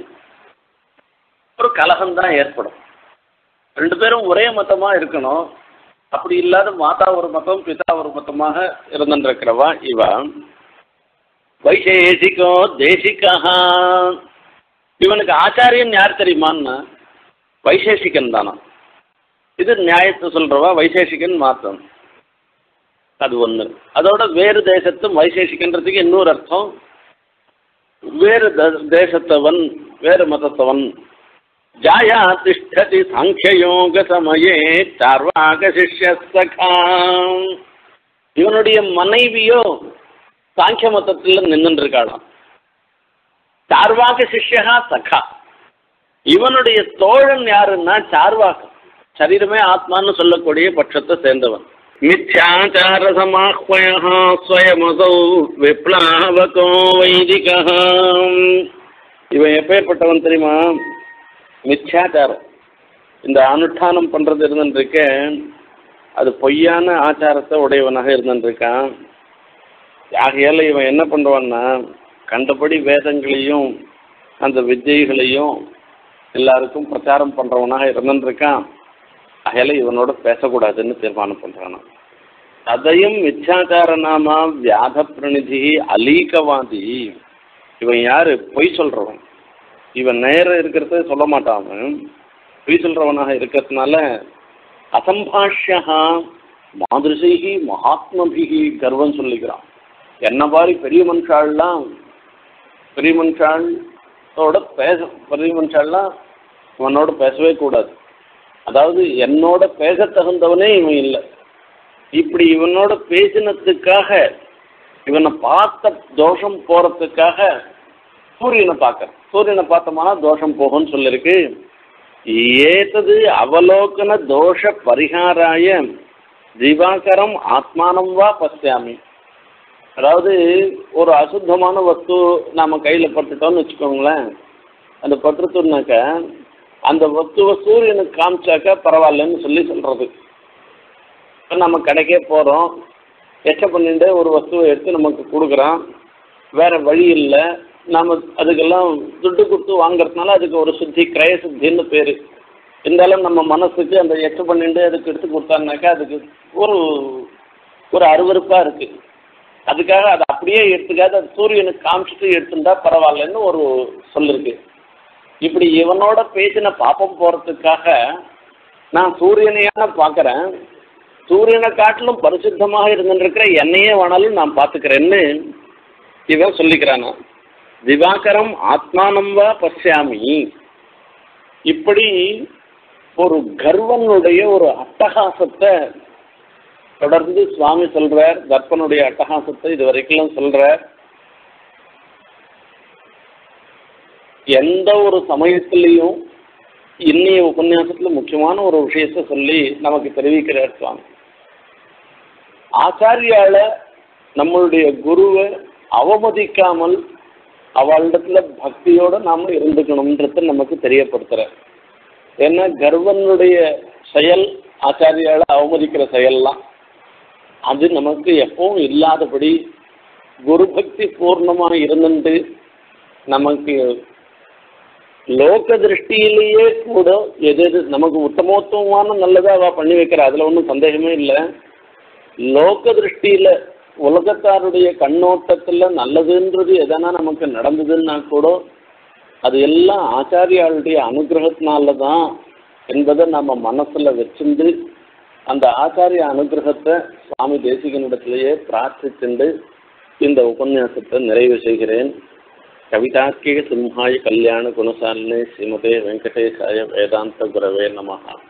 ஒரு கலகம்தான் ஏற்படும் ரெண்டு பேரும் ஒரே மதமா இருக்கணும் அப்படி இல்லாத மாதா ஒரு மதம் பிதா ஒரு மதமாக இருந்துருக்கிறவா இவா வைசேஷிகோ தேசிகா இவனுக்கு ஆச்சாரியன் யார் தெரியுமான்னா வைசேஷிகன் தானா இது நியாயத்தை சொல்றவா வைசேஷிகன் மாத்தம் அது ஒன்று அதோட வேறு தேசத்து வைசேஷிகன்றதுக்கு இன்னொரு அர்த்தம் வேறு த- தேசத்தவன் வேறு மதத்தவன் ஜாயா திஷ்டதி சாங்கியயோக சமயே சார்வாக சிஷ்ய சகா இவனுடைய மனைவியோ சாங்கிய மதத்தில் நின்றுட்டு இருக்காளாம் சார்வாக சிஷ்யா சகா இவனுடைய தோழன் யாருன்னா சார்வாக சரீரமே ஆத்மான்னு சொல்லக்கூடிய பட்சத்தை சேர்ந்தவன் மித்யாச்சார சமாஹ்வய ஸ்வயமசௌ விப்ளாவகோ வைதிக இவன் எப்பேற்பட்டவன் தெரியுமா மித்யாச்சாரம் இந்த அனுஷ்டானம் பண்றது இருந்துருக்க அது பொய்யான ஆச்சாரத்தை உடையவனாக இருந்துருக்கான் ஆகையால இவன் என்ன பண்ணுவான்னா கண்டபடி வேதங்களையும் அந்த வித்யைகளையும் எல்லாருக்கும் பிரச்சாரம் பண்ணுறவனாக இருந்துருக்கான் அகையில இவனோட பேசக்கூடாதுன்னு தீர்மானம் பண்ணுறானா அதையும் மித்யாச்சார நாமா வியாத பிரணிதி அலீகவாதி இவன் யாரு பொய் சொல்றவன் இவன் நேரம் இருக்கிறத சொல்ல மாட்டான் அவன் பொய் சொல்றவனாக இருக்கிறதுனால அசம்பாஷ்யா மாதிரிசைகி மகாத்மபிகி கர்வம் சொல்லிக்கிறான் என்ன மாதிரி பெரிய மனுஷாள்லாம் பெரிய மனுஷாளோட பேச பெரிய மனுஷாள்லாம் இவனோட பேசவே கூடாது அதாவது என்னோட பேச தகுந்தவனே இவன் இல்லை இப்படி இவனோட பேசினதுக்காக இவனை பார்த்த தோஷம் போறதுக்காக சூரியனை பார்க்க சூரியனை பார்த்தோம்னா தோஷம் போகும்னு சொல்லியிருக்கு ஏதது அவலோகன தோஷ பரிகாராய திவாகரம் ஆத்மானம் வா பசியாமி அதாவது ஒரு அசுத்தமான வஸ்து நாம கையில் பட்டுட்டோம்னு வச்சுக்கோங்களேன் அந்த பட்டுருத்தோம்னாக்க அந்த வஸ்துவை சூரியனுக்கு காமிச்சாக்க பரவாயில்லன்னு சொல்லி சொல்றது இப்போ நம்ம கடைக்கே போகிறோம் எச்ச பண்ணிட்டு ஒரு வஸ்துவை எடுத்து நமக்கு கொடுக்குறான் வேற வழி இல்லை நாம் அதுக்கெல்லாம் துட்டு கொடுத்து வாங்குறதுனால அதுக்கு ஒரு சுத்தி கிரய சுத்தின்னு பேர் இருந்தாலும் நம்ம மனசுக்கு அந்த எச்ச பண்ணிட்டு அதுக்கு எடுத்து கொடுத்தாருனாக்கா அதுக்கு ஒரு ஒரு அருவருப்பாக இருக்குது அதுக்காக அதை அப்படியே எடுத்துக்காத அது சூரியனுக்கு காமிச்சிட்டு எடுத்துட்டா பரவாயில்லன்னு ஒரு சொல்லிருக்கு இப்படி இவனோட பேசின பாப்பம் போகிறதுக்காக நான் சூரியனையான பார்க்குறேன் சூரியனை காட்டிலும் பரிசுத்தமாக இருந்துருக்கிற என்னையே வேணாலும் நான் பார்த்துக்கிறேன்னு இவன் சொல்லிக்கிறானா திவாகரம் ஆத்மானம்பா பசியாமி இப்படி ஒரு கர்வனுடைய ஒரு அட்டகாசத்தை தொடர்ந்து சுவாமி சொல்றார் தர்ப்பனுடைய அட்டகாசத்தை இது வரைக்கும் சொல்றார் எந்த ஒரு சமயத்திலையும் இன்னைய உபன்யாசத்துல முக்கியமான ஒரு விஷயத்த சொல்லி நமக்கு தெரிவிக்கிறார் சுவாமி ஆச்சாரியால நம்மளுடைய குருவை அவமதிக்காமல் அவளிடத்துல பக்தியோட நாம இருந்துக்கணும்ன்றத நமக்கு தெரியப்படுத்துற ஏன்னா கர்வனுடைய செயல் ஆச்சாரியால அவமதிக்கிற செயல்லாம் அது நமக்கு எப்பவும் இல்லாதபடி குரு பக்தி பூர்ணமாக இருந்துட்டு நமக்கு லோக திருஷ்டியிலேயே கூட எது எது நமக்கு உத்தமோத்தமமான நல்லதை அவ பண்ணி வைக்கிற அதில் ஒன்றும் சந்தேகமே இல்லை லோக திருஷ்டியில் உலகத்தாருடைய கண்ணோட்டத்தில் நல்லதுன்றது எதனா நமக்கு நடந்ததுன்னா கூட அது எல்லாம் ஆச்சாரியாளுடைய அனுகிரகத்தினால தான் என்பதை நம்ம மனசில் வச்சிருந்து அந்த ஆச்சாரிய அனுகிரகத்தை சுவாமி தேசிகனிடத்திலேயே பிரார்த்திச்சுண்டு இந்த உபன்யாசத்தை நிறைவு செய்கிறேன் கவிதாக்கிய சிம்ஹாய கல்யாண குணசாலினே ஸ்ரீமதே வெங்கடேசாய வேதாந்த குரவே நமஹா